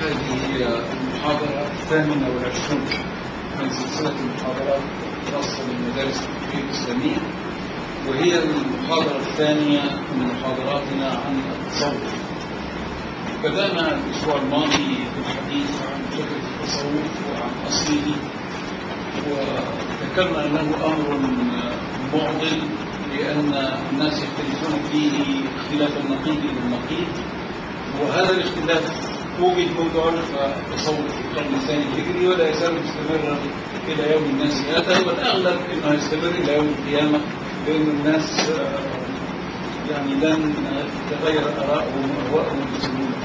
هذه هي المحاضرة الثامنة والعشرون من سلسلة المحاضرات الخاصة بالمدارس الفقهية الإسلامية وهي المحاضرة الثانية من محاضراتنا عن التصوف بدأنا الأسبوع الماضي بالحديث عن فكرة التصوف وعن أصله وذكرنا أنه أمر معضل لأن الناس يختلفون فيه اختلاف النقيض بالنقيض وهذا الاختلاف وجد منذ عرف التصوف في القرن الثاني الهجري ولا يزال مستمرا الى يوم الناس هذا والاغلب انه يستمر الى يوم القيامه لان الناس يعني لن تتغير ارائهم واهواءهم بسهوله.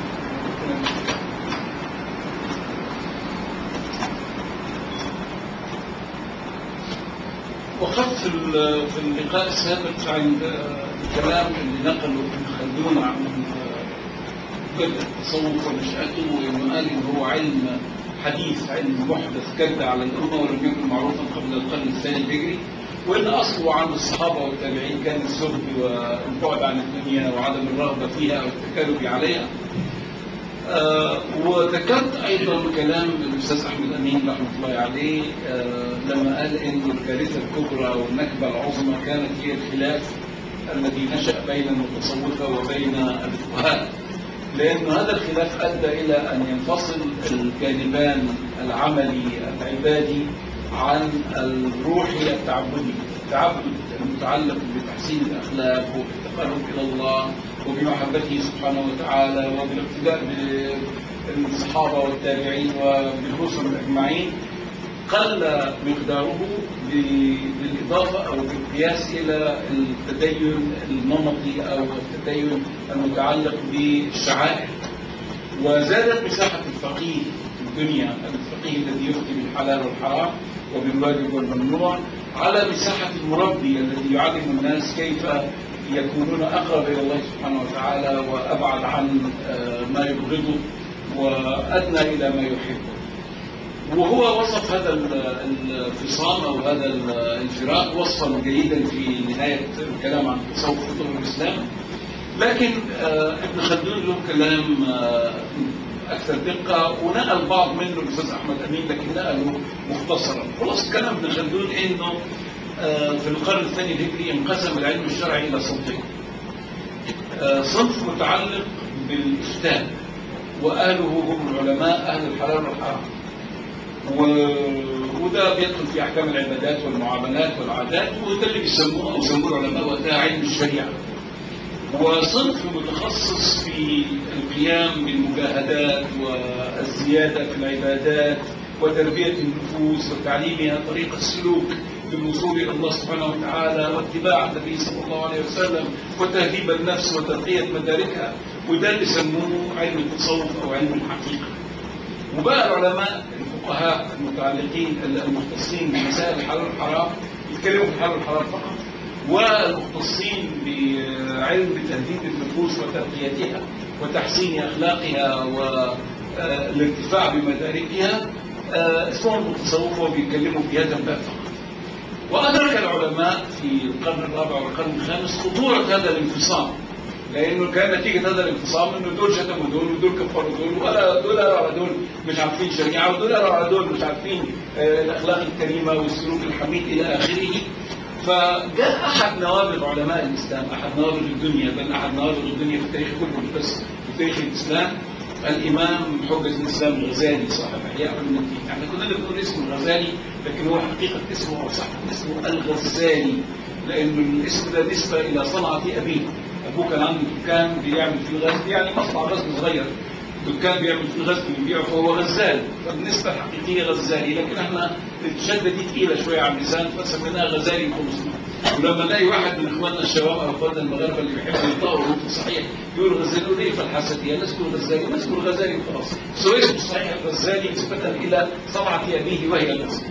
وقد في في اللقاء السابق عند الكلام اللي نقله ابن خلدون عن بدء التصوف ونشأته وإنه قال إن هو علم حديث علم محدث جد على الأمة ولم يكن معروفا قبل القرن الثاني الهجري وإن أصله عند الصحابة والتابعين كان الزهد والبعد عن الدنيا وعدم الرغبة فيها والتكالب عليها آه وذكرت أيضا كلام الأستاذ أحمد أمين رحمة الله عليه آه لما قال إن الكارثة الكبرى والنكبة العظمى كانت هي الخلاف الذي نشأ بين المتصوفة وبين الفقهاء لأن هذا الخلاف أدى إلى أن ينفصل الجانبان العملي العبادي عن الروحي التعبدي التعبد المتعلق بتحسين الأخلاق وبالتقرب إلى الله وبمحبته سبحانه وتعالى وبالاقتداء بالصحابة والتابعين وبالرسل أجمعين قل مقداره بالإضافة أو بالقياس إلى التدين النمطي أو التدين المتعلق بالشعائر وزادت مساحة الفقيه في الدنيا الفقيه الذي يفتي بالحلال والحرام وبالواجب والممنوع على مساحة المربي الذي يعلم الناس كيف يكونون أقرب إلى الله سبحانه وتعالى وأبعد عن ما يبغضه وأدنى إلى ما يحبه وهو وصف هذا الانفصام او هذا الانفراق وصفا جيدا في نهايه الكلام عن تصوف كتب الاسلام لكن ابن خلدون له كلام اكثر دقه ونقل بعض منه الاستاذ احمد امين لكن نقله مختصرا خلاص كلام ابن خلدون انه في القرن الثاني الهجري انقسم العلم الشرعي الى صنفين صنف متعلق بالافتاء واهله هم العلماء اهل الحلال والحرام و... وده بيدخل في احكام العبادات والمعاملات والعادات وده اللي بيسموه او يسموه العلماء وده علم الشريعه. وصنف متخصص في القيام بالمجاهدات والزياده في العبادات وتربيه النفوس وتعليمها طريق السلوك بالوصول الى الله سبحانه وتعالى واتباع النبي صلى الله عليه وسلم وتهذيب النفس وترقيه مداركها وده اللي يسموه علم التصوف او علم الحقيقه. وبقى العلماء الفقهاء المتعلقين المختصين بمسائل الحلال والحرام يتكلموا في الحلال والحرام فقط والمختصين بعلم تهذيب النفوس وترقيتها وتحسين اخلاقها والارتفاع بمداركها اسمهم المتصوفه وبيتكلموا في هذا الباب فقط. وادرك العلماء في القرن الرابع والقرن الخامس خطوره هذا الانفصام لانه كان نتيجه هذا الانفصام انه دول شتموا دول ودول كفروا دول ولا دول على دول مش عارفين شريعه ودول على دول مش عارفين آه الاخلاق الكريمه والسلوك الحميد الى اخره فجاء احد نوابغ علماء الاسلام احد نوابغ الدنيا بل احد نوابغ الدنيا في التاريخ كله بس في تاريخ الاسلام الامام حجه الاسلام الغزالي صاحب احياء علوم الدين احنا كنا بنقول اسمه الغزالي لكن هو حقيقه اسمه او صح اسمه الغزالي لانه الاسم ده نسبه الى صنعه ابيه ابوه كان عنده دكان بيعمل فيه غزل يعني مصنع غزل صغير دكان بيعمل فيه غزل ويبيعه فهو غزال فبالنسبه الحقيقيه غزالي لكن احنا الشده دي تقيله شويه على اللسان فسميناها غزالي خلصنا ولما نلاقي واحد من اخواننا الشباب او اخواننا المغاربه اللي بيحبوا ينطقوا الحروف الصحيح يقول غزالي يقول ايه فالحسديه نذكر غزالي نذكر غزالي وخلاص سو اسمه الصحيح غزالي نسبه الى صنعه ابيه وهي الغزل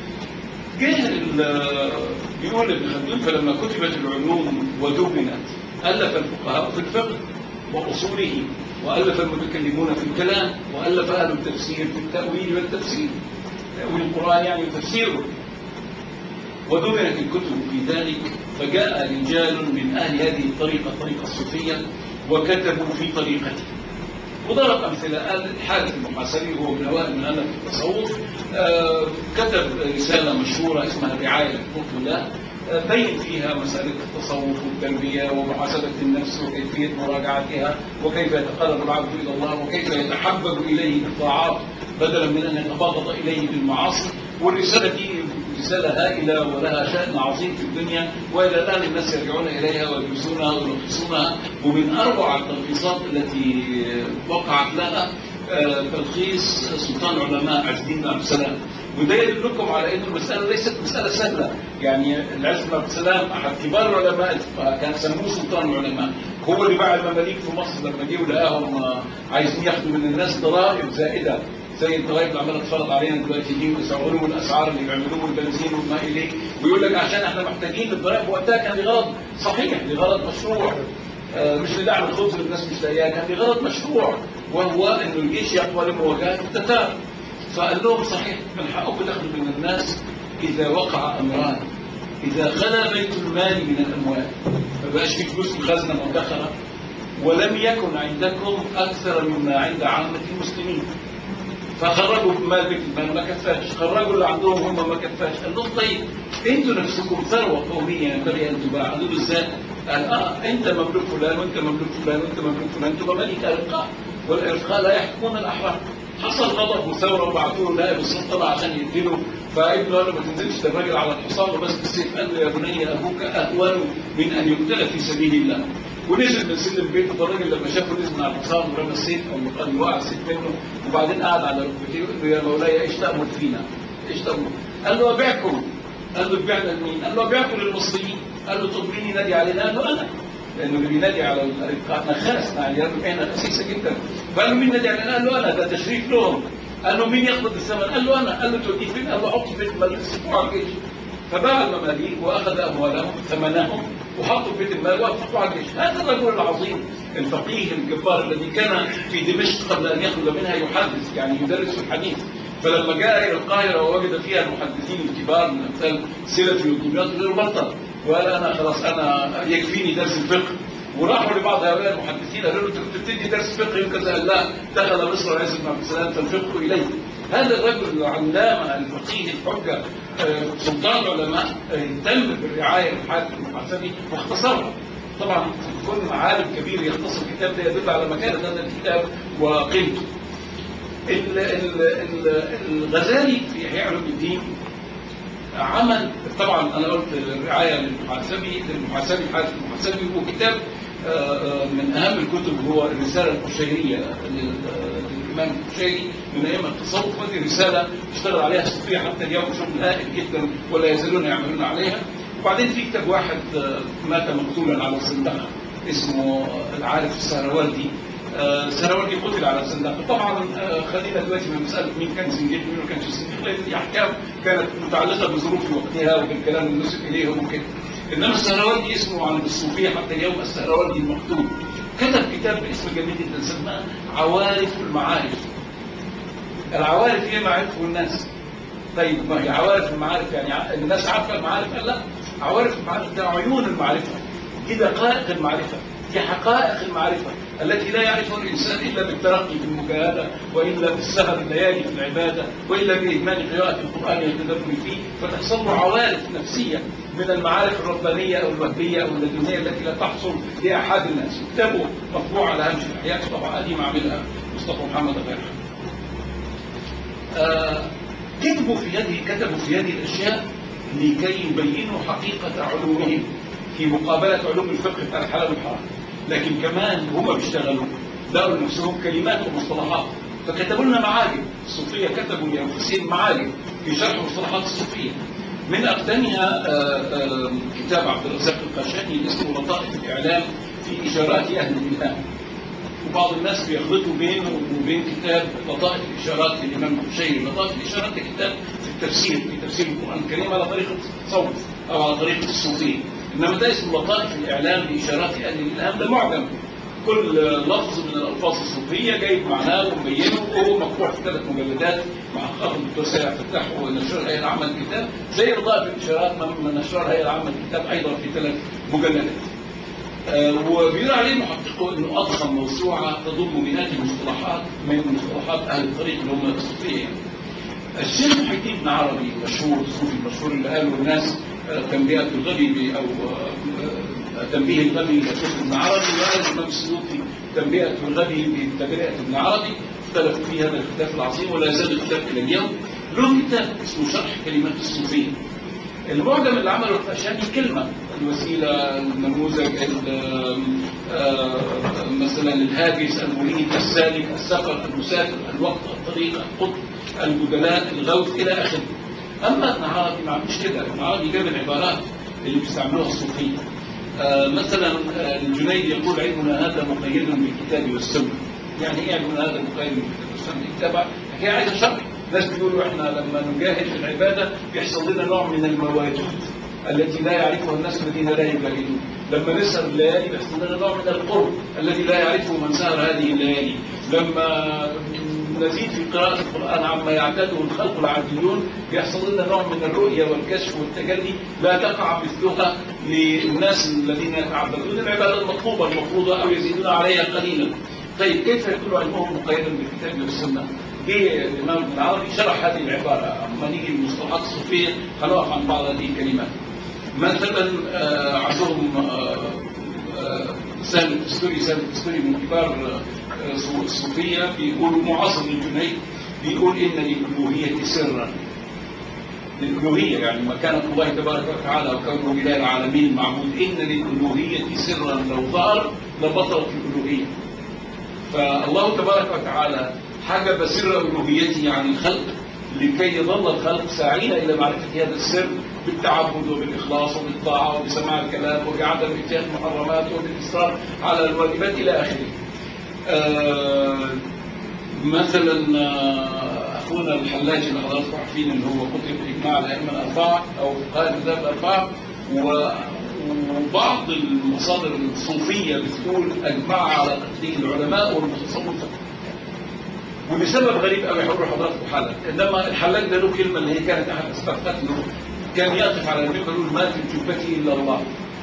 جه بيقول ابن خلدون فلما كتبت العلوم ودبنت ألف الفقهاء في الفقه وأصوله وألف المتكلمون في الكلام وألف أهل التفسير في التأويل والتفسير تأويل القرآن يعني تفسيره ودبنت الكتب في ذلك فجاء رجال من أهل هذه الطريقة الطريقة الصوفية وكتبوا في طريقته وضرب امثله قال الحارث المحاسبي هو من اوائل من الف التصوف آه، كتب رساله مشهوره اسمها رعايه حقوق الله آه، بين فيها مسألة التصوف والتربية ومحاسبة النفس وكيفية مراجعتها وكيف يتقرب العبد إلى الله وكيف يتحبب إليه بالطاعات بدلا من أن يتباغض إليه بالمعاصي والرسالة دي رسالة هائلة ولها شأن عظيم في الدنيا وإلى الآن الناس يرجعون إليها ويدرسونها ويلخصونها ومن أروع التلخيصات التي وقعت لها آه، تلخيص سلطان العلماء عز الدين بن عبد السلام وده يدلكم على ان المساله ليست مساله سهله يعني العز بن عبد السلام احد كبار العلماء الفقهاء كان سموه سلطان العلماء هو اللي باع المماليك في مصر لما جه ولقاهم آه، عايزين ياخدوا من الناس ضرائب زائده زي الضرائب اللي عماله تفرض علينا دلوقتي دي ويسعروا الاسعار اللي بيعملوه والبنزين وما اليه ويقول لك عشان احنا محتاجين الضرائب وقتها كان لغرض صحيح لغرض مشروع آه، مش لدعم الخبز اللي الناس مش لاقياه كان لغرض مشروع وهو انه الجيش يقوى لمواجهه التتار فقال لهم صحيح من حقكم تاخذوا من الناس اذا وقع امران اذا خلا بيت المال من الاموال ما بقاش في فلوس في الخزنه مدخره ولم يكن عندكم اكثر مما عند عامه المسلمين فخرجوا مال بيت المال ما كفاش خرجوا اللي عندهم هم ما كفاش قال لهم طيب انتوا نفسكم ثروه قوميه ينبغي ان تباع قالوا له ازاي؟ قال اه انت مملوك فلان وانت مملوك فلان وانت مملوك فلان انتوا مماليك ارقاء والارقاء لا يحكمون الاحرار حصل غضب وثوره وبعتوا له نائب السلطنه عشان يقتله فابنه قال له ما تنزلش ده الراجل على الحصان وبس بالسيف قال له يا بني ابوك اهون من ان يقتل في سبيل الله ونزل من سلم بيته فالراجل لما شافه نزل من على الحصان ورمى السيف او قال وقع السيف منه وبعدين قعد على ركبتيه وقال له يا مولاي ايش تامر فينا؟ ايش تامر؟ قال له ابيعكم قال له بعنا لمين؟ قال له ابيعكم للمصريين قال له طب مين ينادي علينا؟ قال له انا لانه اللي بينادي على الارقاء نخاس يعني احنا خسيسه جدا فقال له مين نادي علينا؟ قال له انا ده تشريف لهم قال له مين يقبض الثمن؟ قال له انا قال له توديه فين؟ قال له حطه في المال اسبوع على الجيش فباع المماليك واخذ اموالهم ثمنهم وحطوا في بيت المال وافقوا على الجيش هذا الرجل العظيم الفقيه الجبار الذي كان في دمشق قبل ان يخرج منها يحدث يعني يدرس في الحديث فلما جاء الى القاهره ووجد فيها المحدثين الكبار من امثال سلفي ودمياط غير بطل وقال انا خلاص انا يكفيني درس الفقه وراحوا لبعض هؤلاء المحدثين قالوا له انت كنت بتدي درس فقه يوم كذا قال لا دخل مصر عز بن عبد السلام فالفقه اليه هذا الرجل العلامه الفقيه الحجه آه، سلطان العلماء آه، اهتم بالرعايه للحاكم المحاسبي واختصرها طبعا كل عالم كبير يختصر الكتاب ده يدل على مكانه هذا الكتاب وقيمته ال- ال- ال- الغزالي في احياء علوم الدين عمل طبعا انا قلت الرعايه للمحاسبي للمحاسبي حارث المحاسبي هو كتاب آه، آه، من اهم الكتب هو الرساله القشيريه لل- للامام القشيري من ايام التصوف هذه رساله اشتغل عليها الصوفيه حتى اليوم شغل هائل جدا ولا يزالون يعملون عليها وبعدين في كتاب واحد آه، مات مقتولا على الزندقه اسمه العارف السهروردي آه، السهروردي قتل على الزندقه طبعا آه، خلينا دلوقتي من مساله مين كان زنجير ومين ما كانش زنجير لان دي احكام كانت متعلقه بظروف وقتها وبالكلام اللي نسب اليهم وكده انما السهروردي اسمه عند الصوفيه حتى اليوم السهروردي المقتول كتب كتاب باسم جميل جدا سماه عوارف المعارف العوارف هي معرفه الناس طيب ما هي عوارف المعارف يعني ع- الناس عارفه المعارف قال لا عوارف المعارف ده عيون المعرفه دي دقائق المعرفه دي حقائق المعرفه التي لا يعرفها الانسان الا بالترقي في المجاهده والا بالسهر الليالي في العباده والا باهمال قراءه القران والتدبر فيه فتحصل له عوارف نفسيه من المعارف الربانيه او الوهميه او اللدنيه التي لا تحصل لاحد الناس كتابه مطبوع على هامش الاحياء طبعا قديم عاملها مصطفى محمد غيرها آه، كتبوا في هذه كتبوا في هذه الاشياء لكي يبينوا حقيقه علومهم في مقابله علوم الفقه بتاع الحلال والحرام لكن كمان هم بيشتغلوا لقوا لنفسهم كلمات ومصطلحات فكتبوا لنا معاجم الصوفيه كتبوا لانفسهم معاجم في شرح مصطلحات الصوفيه من اقدمها آه، آه، كتاب عبد الرزاق القشاني اسمه لطائف الاعلام في اشارات اهل الالهام وبعض الناس بيخلطوا بينه وبين كتاب لطائف الاشارات للامام القشيري، لطائف الاشارات ده كتاب في التفسير في تفسير القران الكريم على طريقه التصوف او على طريقه الصوفيه، انما ده اسمه لطائف الاعلام لاشارات اهل الالهام ده معجم كل لفظ من الالفاظ الصوفيه جايب معناه ومبينه وهو مطبوع في ثلاث مجلدات مع خاطر الدكتور سيد فتاح ونشر الهيئه العامه للكتاب زي لطائف الاشارات ما نشرها الهيئه العامه للكتاب ايضا في ثلاث مجلدات. آه، وبيقول عليه محققه انه اضخم موسوعه تضم مئات المصطلحات من مصطلحات اهل الطريق اللي هم الصوفيه يعني. الشيخ محي الدين بن عربي مشهور الصوفي المشهور اللي قاله الناس آه، تنبيه الغبي او آه، تنبيه الغبي للشيخ ابن عربي وقال الامام السيوطي تنبيه الغبي بتبرئه ابن عربي اختلفوا في هذا الاختلاف العظيم ولا يزال الكتاب الى اليوم له كتاب اسمه شرح كلمات الصوفيه المعجم اللي عمله الفاشاني كلمة الوسيلة النموذج ال- آه، مثلا الهاجس المريد السالك السفر المسافر الوقت الطريق القطب البدلاء الغوث إلى آخره أما ابن عربي ما عملش كده ابن عربي جاب العبارات اللي بيستعملوها الصوفية آه، مثلا آه، الجنيد يقول علمنا هذا مقيد بالكتاب والسنة يعني ايه علمنا هذا مقيد بالكتاب والسنة الكتاب حكاية عايزة شرح ناس بيقولوا احنا لما نجاهد في العبادة بيحصل لنا نوع من المواجيد التي لا يعرفها الناس الذين لا يجاهدون لما نسهر الليالي بيحصل لنا نوع من القرب الذي لا يعرفه من سهر هذه الليالي لما نزيد في قراءة القرآن عما يعتاده الخلق العاديون بيحصل لنا نوع من الرؤية والكشف والتجلي لا تقع مثلها للناس الذين يتعبدون العبادة المطلوبة المفروضة أو يزيدون عليها قليلا طيب كيف يكون علمهم مقيدا بالكتاب والسنة؟ جه الإمام ابن العربي شرح هذه العبارة أما نيجي المصطلحات الصوفية هنقف عن بعض هذه الكلمات مثلا آه، عندهم آه، آه، سالم التستوري سالم التستوري من كبار آه، الصو- الصوفية بيقول معاصر للجنيد بيقول إن للألوهية سرا للألوهية يعني مكانة الله تبارك وتعالى وكونه إله العالمين المعبود إن للألوهية سرا لو ظهر لبطلت الألوهية فالله تبارك وتعالى حجب سر ألوهيته عن الخلق لكي يظل الخلق ساعين إلى معرفة هذا السر بالتعبد وبالإخلاص وبالطاعة وبسماع الكلام وبعدم اتيان المحرمات وبالإصرار على الواجبات إلى آخره. آه مثلا آه، أخونا الحلاج اللي حضراتكم عارفين اللي هو كتب إجماع الأئمة الأربعة أو فقهاء المذاهب الأربعة و- وبعض المصادر الصوفية بتقول أجمع على تقديم العلماء والمتصوفة ولسبب غريب قوي هقول لحضراتكم حالا انما الحلاج ده له كلمه اللي هي كانت احد اسباب قتله كان يقف على المنبر يقول ما في جبتي الا الله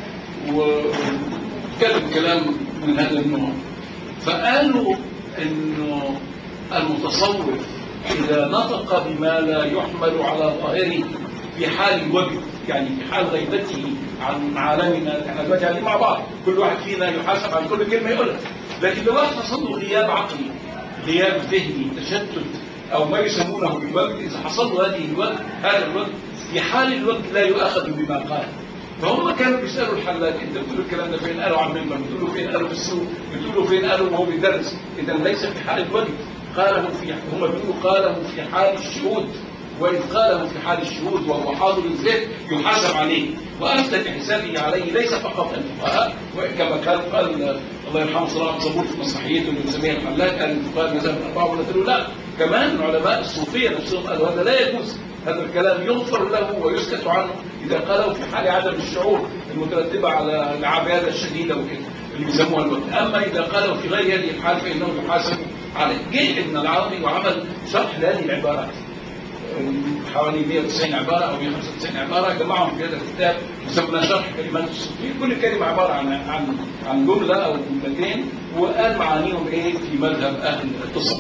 وكلم كلام من هذا النوع فقالوا انه المتصوف اذا نطق بما لا يحمل على ظاهره في حال الوجد يعني في حال غيبته عن عالمنا احنا دلوقتي قاعدين مع بعض كل واحد فينا يحاسب عن كل كلمه يقولها لكن لو واحد حصل له غياب عقلي غياب ذهني تشتت او ما يسمونه بالوجد اذا حصل له هذه الوقت هذا الوقت في حال الوقت لا يؤاخذ بما قال فهم كانوا بيسالوا الحلاج انت بتقول الكلام ده فين قالوا عن المنبر بتقول له فين قالوا في السوق بتقول له فين قالوا وهو بيدرس اذا ليس في حال الوجد قاله في هم بيقولوا قاله في حال الشهود وإذ قاله في حال الشهود وهو حاضر الذهن يحاسب عليه وأفتى بحسابه عليه ليس فقط الفقهاء وكما كان قال الله يرحمه صلاح صبور في مسرحيته اللي بنسميها الحلاج قال الفقهاء المذاهب الأربعة قلت له لا كمان علماء الصوفية نفسهم قالوا هذا لا يجوز هذا الكلام يغفر له ويسكت عنه إذا قاله في حال عدم الشعور المترتبة على العبادة الشديدة وكده اللي بيسموها الوقت أما إذا قاله في غير هذه الحال فإنه يحاسب عليه جه ابن العربي وعمل شرح لهذه العبارات حوالي 190 عبارة أو 195 عبارة جمعهم في هذا الكتاب يسمى شرح كلمات الصوفية كل كلمة عبارة عن عن عن جملة أو جملتين وقال معانيهم إيه في مذهب أهل التصوف.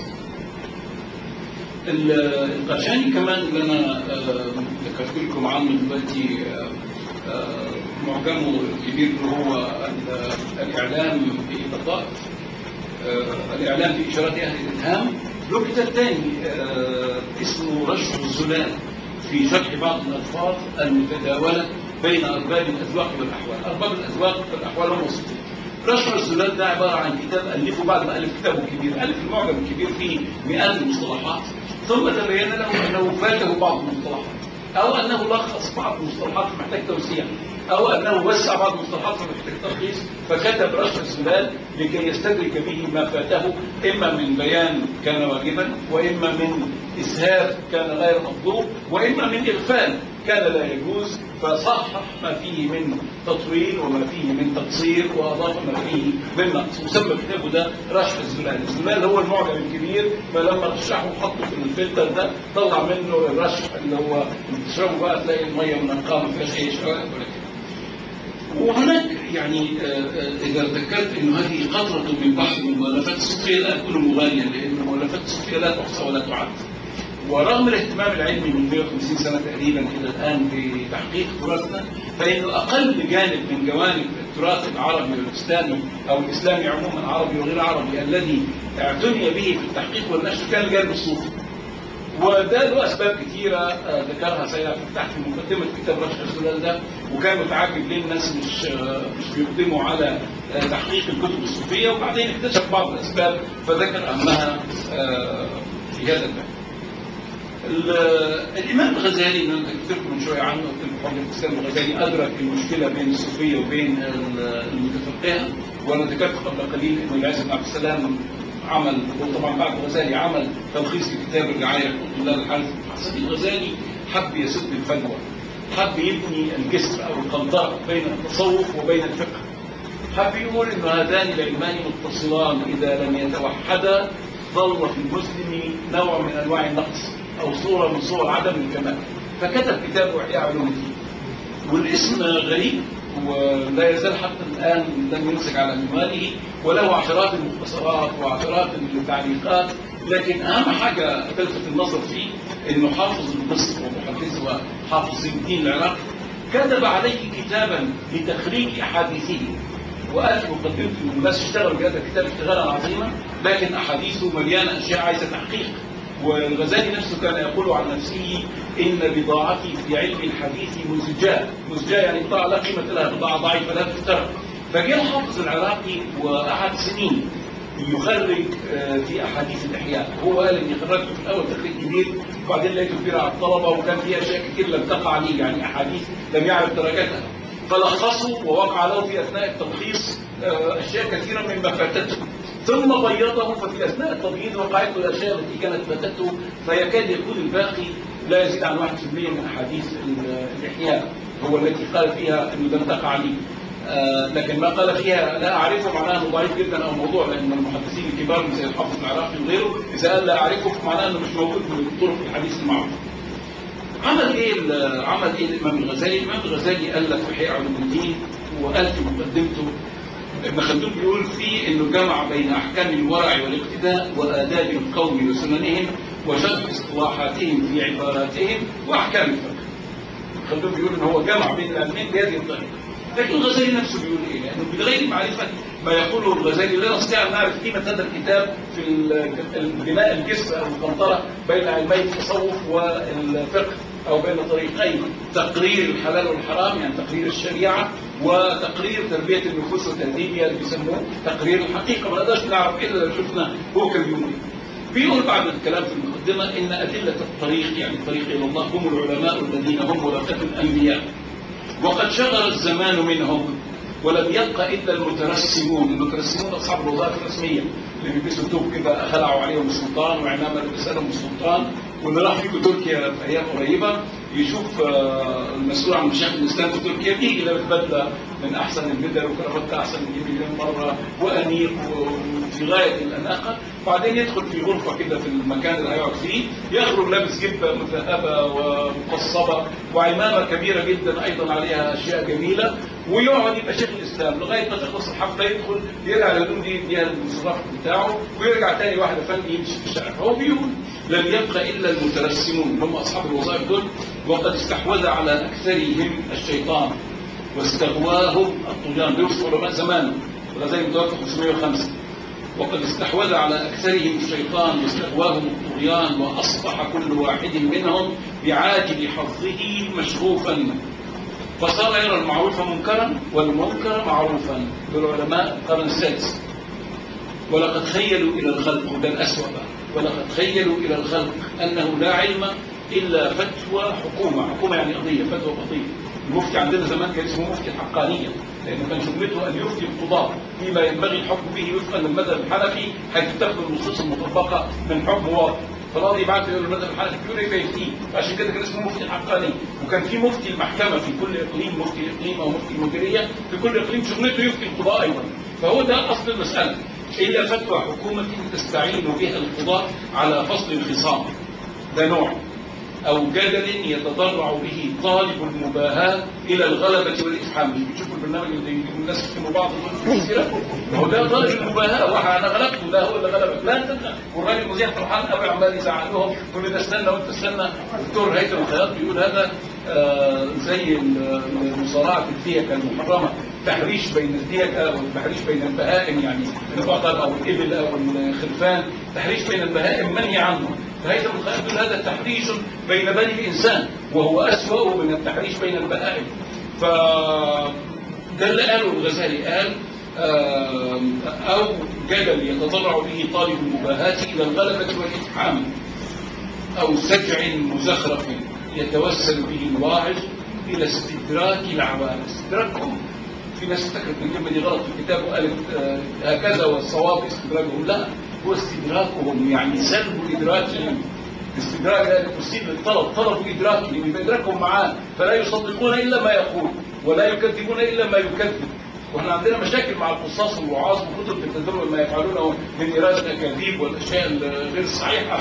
ال- القرشاني كمان اللي أنا آه، ذكرت لكم عنه دلوقتي آه، آه، معجمه الكبير اللي هو ال- الإعلام في الضغط آه، الإعلام في إشارات أهل الإلهام له كتاب تاني آه، اسمه رشح الزلال في شرح بعض الألفاظ المتداولة بين أرباب الأذواق والأحوال أرباب الأذواق والأحوال هم وصفين رشح الزلال ده عبارة عن كتاب ألفه بعد ما ألف كتابه الكبير ألف المعجم الكبير فيه مئات المصطلحات ثم تبين له أنه فاته بعض المصطلحات أو أنه لخص بعض المصطلحات محتاج توسيع أو أنه وسع بعض المصطلحات محتاج ترخيص فكتب رشح السلال لكي يستدرك به ما فاته إما من بيان كان واجبا وإما من إسهاب كان غير مطلوب وإما من إغفال كان لا يجوز فصحح ما فيه من تطويل وما فيه من تقصير وأضاف ما فيه من نقص وسمى كتابه ده رشح الزلال الزلال هو المعجم الكبير فلما رشحه وحطه في الفلتر ده طلع منه الرشح اللي هو تشربه بقى تلاقي المية منقاه ما فيهاش أي شوائب ولا كده وهناك يعني آه، آه، اذا ذكرت انه هذه قطره من بحر من مؤلفات الصوفيه لا اكون مغاليا لان مؤلفات الصوفيه لا تحصى ولا تعد ورغم الاهتمام العلمي من 150 سنه تقريبا الى الان بتحقيق تراثنا فانه اقل جانب من جوانب التراث العربي والاسلامي او الاسلامي عموما عربي وغير عربي الذي اعتني به في التحقيق والنشر كان الجانب الصوفي. وده له اسباب كثيره آه، ذكرها سيد عبد الفتاح في مقدمه كتاب رشح السودان ده وكان متعجب ليه الناس مش آه، مش بيقدموا على آه، تحقيق الكتب الصوفيه وبعدين اكتشف بعض الاسباب فذكر اهمها آه، في هذا الباب. ال- الامام الغزالي اللي انا قلت لكم من شويه عنه قلت لكم حضرتك الاسلام الغزالي ادرك المشكله بين الصوفيه وبين ال- المتفقهه وانا ذكرت قبل قليل انه العز بن عبد السلام عمل وطبعا بعد الغزالي عمل تلخيص لكتاب الرعايه حقوق الله الحارث الحسني الغزالي حب يسد الفجوه حب يبني الجسر او القنطره بين التصوف وبين الفقه حب يقول ان هذان العلمان متصلان اذا لم يتوحدا ظل في المسلم نوع من انواع النقص او صوره من صور عدم الكمال فكتب كتابه احياء علوم الدين والاسم غريب ولا يزال حتى الان لم يمسك على عنوانه وله عشرات المختصرات وعشرات التعليقات لكن اهم حاجه تلفت النظر فيه انه حافظ مصر ومحدثها حافظ زين الدين العراقي كتب عليه كتابا لتخريج احاديثه وقال في مقدمته ان الناس اشتغلوا بهذا الكتاب اشتغالا عظيما لكن احاديثه مليانه اشياء عايزه تحقيق والغزالي نفسه كان يقول عن نفسه ان بضاعتي في علم الحديث مزجاه مزجاه يعني بضاعه لا قيمه لها بضاعه ضعيفه لا تشترى فجاء الحافظ العراقي وقعد سنين يخرج آه، في احاديث الاحياء هو قال اني خرجته في الاول تخريج كبير وبعدين لقيته كبير على الطلبه وكان فيها اشياء كتير لم تقع لي يعني احاديث لم يعرف درجاتها فلخصوا ووقع له في اثناء التلخيص آه، اشياء كثيره مما فاتته ثم بيضه ففي اثناء التبييض وقعت له الاشياء التي كانت فاتته فيكاد يكون الباقي لا يزيد عن 1% من احاديث ال- الاحياء هو التي قال فيها انه لم تقع لي آه، لكن ما قال فيها لا اعرفه معناه انه ضعيف جدا او موضوع لان المحدثين الكبار زي الحافظ العراقي وغيره اذا قال لا اعرفه معناه انه مش موجود من طرق الحديث المعروف عمل ايه ال- عمل ايه الامام الغزالي؟ الامام الغزالي الف احياء علوم الدين وقال في مقدمته ابن خلدون بيقول فيه انه جمع بين احكام الورع والاقتداء واداب القوم وسننهم وشرح اصطلاحاتهم في عباراتهم واحكام الفقه. خلدون بيقول ان هو جمع بين العلمين بهذه الطريقه. لكن الغزالي نفسه بيقول ايه؟ لانه من غير معرفه ما يقوله الغزالي لا نستطيع ان نعرف قيمه هذا الكتاب في ال- بناء الجسر او القنطره بين علمي التصوف والفقه او بين طريقين تقرير الحلال والحرام يعني تقرير الشريعه وتقرير تربيه النفوس وتهذيبها اللي بيسموه تقرير الحقيقه ما نقدرش نعرف الا لو شفنا هو كان بيقول ايه. بيقول بعد الكلام في المقدمه ان ادله الطريق يعني الطريق الى الله هم العلماء الذين هم ورثه الانبياء وقد شغل الزمان منهم ولم يبق الا المترسمون، المترسمون اصحاب الوظائف الرسميه اللي بيلبسوا توب كده خلعوا عليهم السلطان وعمامه لبسها لهم السلطان واللي راح فيكم تركيا في ايام قريبه يشوف آه، المسؤول عن مشاكل الاسلام في تركيا بيجي لابس بدله من احسن البدل وكرافته احسن من مليون مره وانيق وفي غايه الاناقه وبعدين يدخل في غرفه كده في المكان اللي هيقعد فيه يخرج لابس جبه مذهبه ومقصبه وعمامه كبيره جدا ايضا عليها اشياء جميله ويقعد يبقى شيخ الاسلام لغايه ما تخلص الحفله يدخل يرجع الهدوم دي يديها للمصراف بتاعه ويرجع تاني واحد فندي يمشي في الشارع فهو بيقول لم يبق الا المترسمون هم اصحاب الوظائف دول وقد استحوذ على اكثرهم الشيطان واستغواهم الطغيان دول علماء زمان الغزالي متوفى 505 وقد استحوذ على أكثرهم الشيطان واستغواهم الطغيان وأصبح كل واحد منهم بعاجل حظه مشغوفا فصار يرى المعروف منكرا والمنكر معروفا بالعلماء القرن السادس ولقد خيلوا إلى الخلق وده الأسوأ بقى ولقد خيلوا إلى الخلق أنه لا علم إلا فتوى حكومة حكومة يعني قضية فتوى قضية المفتي عندنا زمان كان اسمه مفتي الحقانية لأنه كان شغلته أن يفتي القضاة فيما ينبغي الحكم به وفقا للمذهب الحنفي حيث تاخذ النصوص المطبقة من حكم واضح فالقاضي يبعث يقول المذهب الحنفي يقول ايه فيفتيه عشان كده كان اسمه مفتي الحقاني وكان في مفتي المحكمة في كل إقليم مفتي الإقليم أو مفتي المديرية في كل إقليم شغلته يفتي القضاء أيضا فهو ده أصل المسألة إلا فتوى حكومة تستعين بها القضاء على فصل الخصام ده نوع أو جدل يتضرع به طالب المباهاة إلى الغلبة والإفحام مش بتشوفوا البرنامج اللي يجيبوا الناس يكتبوا بعض دول في السيرة ما هو ده طالب المباهاة واحد أنا غلبته ده هو اللي غلبك لا تبقى والراجل مذيع فرحان قوي عمال يزعق لهم كل ده استنى وأنت استنى الدكتور هيثم الخياط بيقول هذا آه زي المصارعة الفيك المحرمة تحريش بين الديك او تحريش بين البهائم يعني البقر او الابل او الخرفان تحريش بين البهائم منهي عنه فهيثم الخياط يقول هذا تحريش بين بني الانسان وهو اسوأ من التحريش بين البهائم ف ده اللي قاله الغزالي قال او جدل يتضرع به طالب المباهاة الى الغلبة والاتحام او سجع مزخرف يتوسل به الواعظ الى استدراك العوام استدراكهم في ناس افتكرت ان الكلمه دي غلط في الكتاب وقالت آه هكذا والصواب استدراكهم لا هو استدراكهم يعني سلب ادراكهم استدراك يعني تسيب للطلب طلبوا ادراكه يبقى ادراكهم معاه فلا يصدقون الا ما يقول ولا يكذبون الا ما يكذب واحنا عندنا مشاكل مع القصاص والوعاظ وكتب بتدل ما يفعلونه من ايراد الاكاذيب والاشياء الغير الصحيحه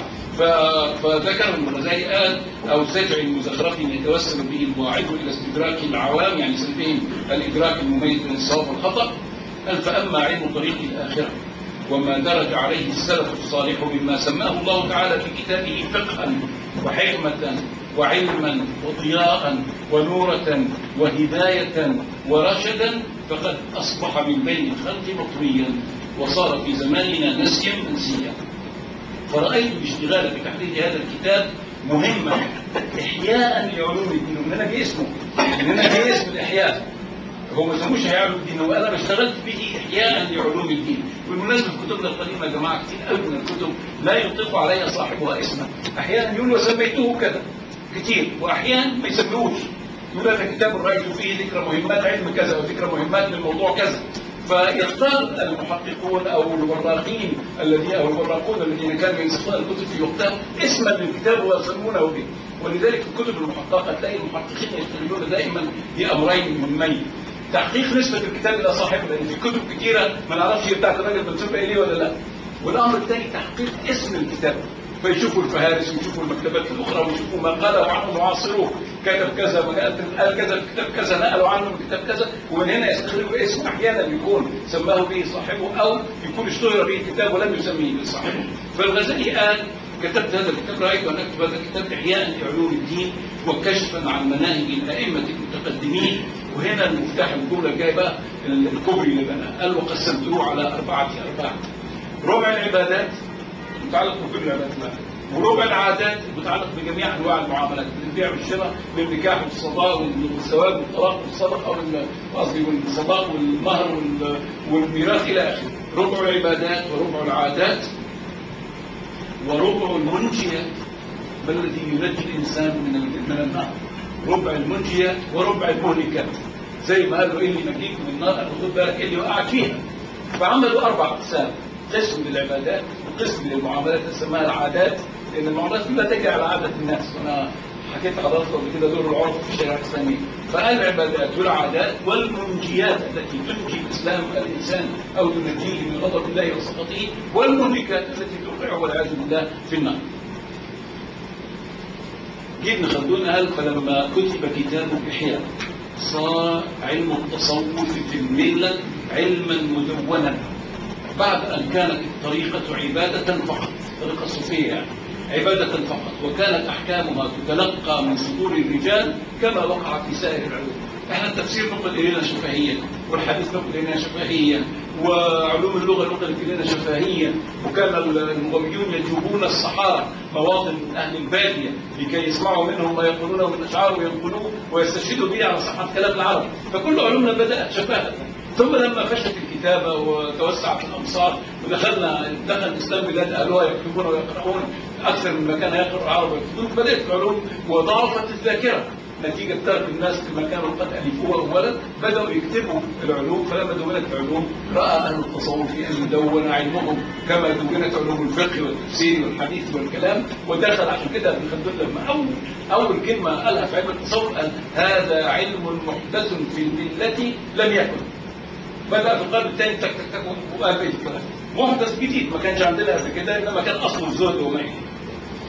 فذكر الغزالي قال او سجع مزخرف يتوسل به الواعظ الى استدراك العوام يعني سلبهم الادراك المميز بين الصواب والخطا قال فاما علم طريق الاخره وما درج عليه السلف الصالح مما سماه الله تعالى في كتابه فقها وحكمه وعلما وضياء ونورة وهداية ورشدا فقد أصبح من بين الخلق مطويا وصار في زماننا نسيا منسيا فرأيت الاشتغال بتحديد هذا الكتاب مهمة إحياء لعلوم الدين ومن هنا جه اسمه من هنا جه اسم الإحياء هو ما سموش إحياء علوم الدين وأنا اشتغلت به إحياء لعلوم الدين بالمناسبة كتبنا القديمة يا جماعة كتير قوي من الكتب لا يطلق عليها صاحبها اسما أحيانا يقول وسميته كذا كتير وأحيانا ما يسميهوش يقول هذا كتاب الرأي فيه ذكر مهمات علم كذا وذكر مهمات من موضوع كذا فيختار المحققون او الوراقين الذين او الوراقون الذين كانوا ينسخون الكتب في وقتها اسما للكتاب ويسمونه به ولذلك في الكتب المحققه تلاقي المحققين يشتغلون دائما بامرين مهمين تحقيق نسبه الكتاب الى صاحبه لان في كتب كثيره ما نعرفش هي بتاعت الراجل منسوبه اليه ولا لا والامر الثاني تحقيق اسم الكتاب فيشوفوا الفهارس ويشوفوا المكتبات الاخرى ويشوفوا ما قاله عنه معاصروه كتب كذا قال كذا في كتاب كذا نقلوا عنه من كتاب كذا ومن هنا يستخرجوا اسم احيانا يكون سماه به صاحبه او يكون اشتهر به الكتاب ولم يسميه صاحبه فالغزالي قال كتبت هذا الكتاب رايت ان اكتب هذا الكتاب احياء لعلوم الدين وكشفا عن مناهج الائمه المتقدمين وهنا المفتاح الجمله الجايه بقى الكوبري اللي بنى قال وقسمته على اربعه ارباع ربع العبادات متعلق بكل العبادات وربع العادات متعلق بجميع انواع المعاملات البيع والشراء بالنكاح والصداق والزواج والطلاق والصدقه قصدي والصداق والمهر والميراث الى اخره ربع العبادات وربع العادات وربع المنجيات ما الذي ينجي الانسان من من النار ربع المنجيات وربع المهلكات زي ما قالوا اني نجيك من النار انا خد بالك اللي وقعت فيها فعملوا اربع اقسام قسم للعبادات وقسم للمعاملات سماها العادات لان المعاملات كلها تجري على عاده الناس وانا حكيت حضرتك قبل كده دور العرف في الشريعه الاسلاميه فالعبادات والعادات والمنجيات التي تنجي الاسلام الانسان او تنجيه من غضب الله وسخطه والمهلكات التي توقعه والعياذ بالله في النار. ابن خلدون قال فلما كتب كتاب الاحياء صار علم التصوف في المله علما مدونا بعد ان كانت الطريقه عباده فقط الطريقه الصوفيه يعني عبادة فقط وكانت أحكامها تتلقى من صدور الرجال كما وقع في سائر العلوم احنا التفسير نقل إلينا شفهيا والحديث نقل إلينا شفهيا وعلوم اللغة نقلت إلينا شفهيا وكان اللغويون يجوبون الصحارى مواطن من أهل البادية لكي يسمعوا منهم ما يقولونه من أشعار وينقلوه ويستشهدوا به على صحة كلام العرب فكل علومنا بدأت شفاهة ثم لما فشت الكتابة وتوسعت الأمصار ودخلنا دخل الإسلام بلاد أهلها يكتبون ويقرؤون أكثر مما كان يقرأ العرب ويكتبون بدأت العلوم وضعفت الذاكرة نتيجة ترك الناس كما كانوا قد ألفوها أولا بدأوا يكتبوا العلوم فلما دونت العلوم رأى أهل التصوف أن يدون علمهم كما دونت علوم الفقه والتفسير والحديث والكلام ودخل عشان كده ابن خلدون لما أول أول كلمة قالها في علم التصوف قال هذا علم محدث في الملة لم يكن بدأ في القرن الثاني تك تك تك وقال بيت الكلام محدث جديد ما كانش عندنا قبل كده انما كان اصله الزهد وما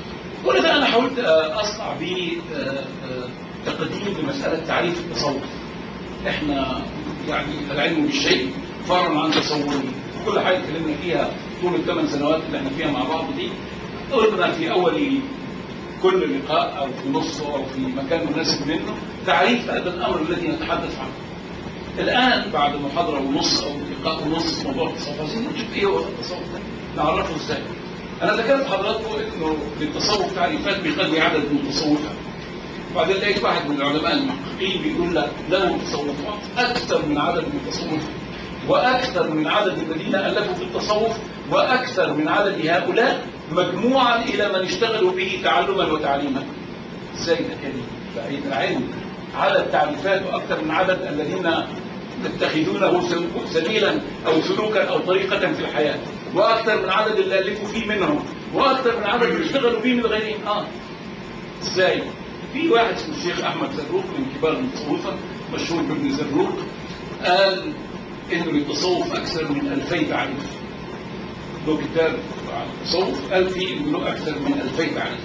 كل ده انا حاولت آه، اصنع به آه، آه، تقديم لمساله تعريف التصوف احنا يعني العلم بالشيء فرع عن تصوره كل حاجه اتكلمنا فيها طول الثمان سنوات اللي احنا فيها مع بعض دي قلنا في اول كل لقاء او في نصه او في مكان مناسب منه تعريف هذا الامر الذي نتحدث عنه الان بعد محاضره ونص او لقاء ونص في موضوع التصوف عايزين نشوف ايه هو التصوف ده نعرفه ازاي انا ذكرت لحضراتكم انه للتصوف تعريفات بقدر عدد المتصوفه وبعدين لقيت واحد من العلماء المحققين بيقول لك له تصوفات اكثر من عدد المتصوفه واكثر من عدد الذين الفوا في التصوف واكثر من عدد هؤلاء مجموعا الى من اشتغلوا به تعلما وتعليما ازاي ده كده فإذا العلم عدد تعريفات واكثر من عدد الذين يتخذونه سبيلا او سلوكا او طريقه في الحياه واكثر من عدد اللي الفوا فيه منهم واكثر من عدد اللي اشتغلوا به من غيرهم اه ازاي في واحد اسمه الشيخ احمد زروق من كبار المتصوفه مشهور بابن زروق قال انه للتصوف اكثر من 2000 تعريف له كتاب عن التصوف قال فيه انه له اكثر من 2000 تعريف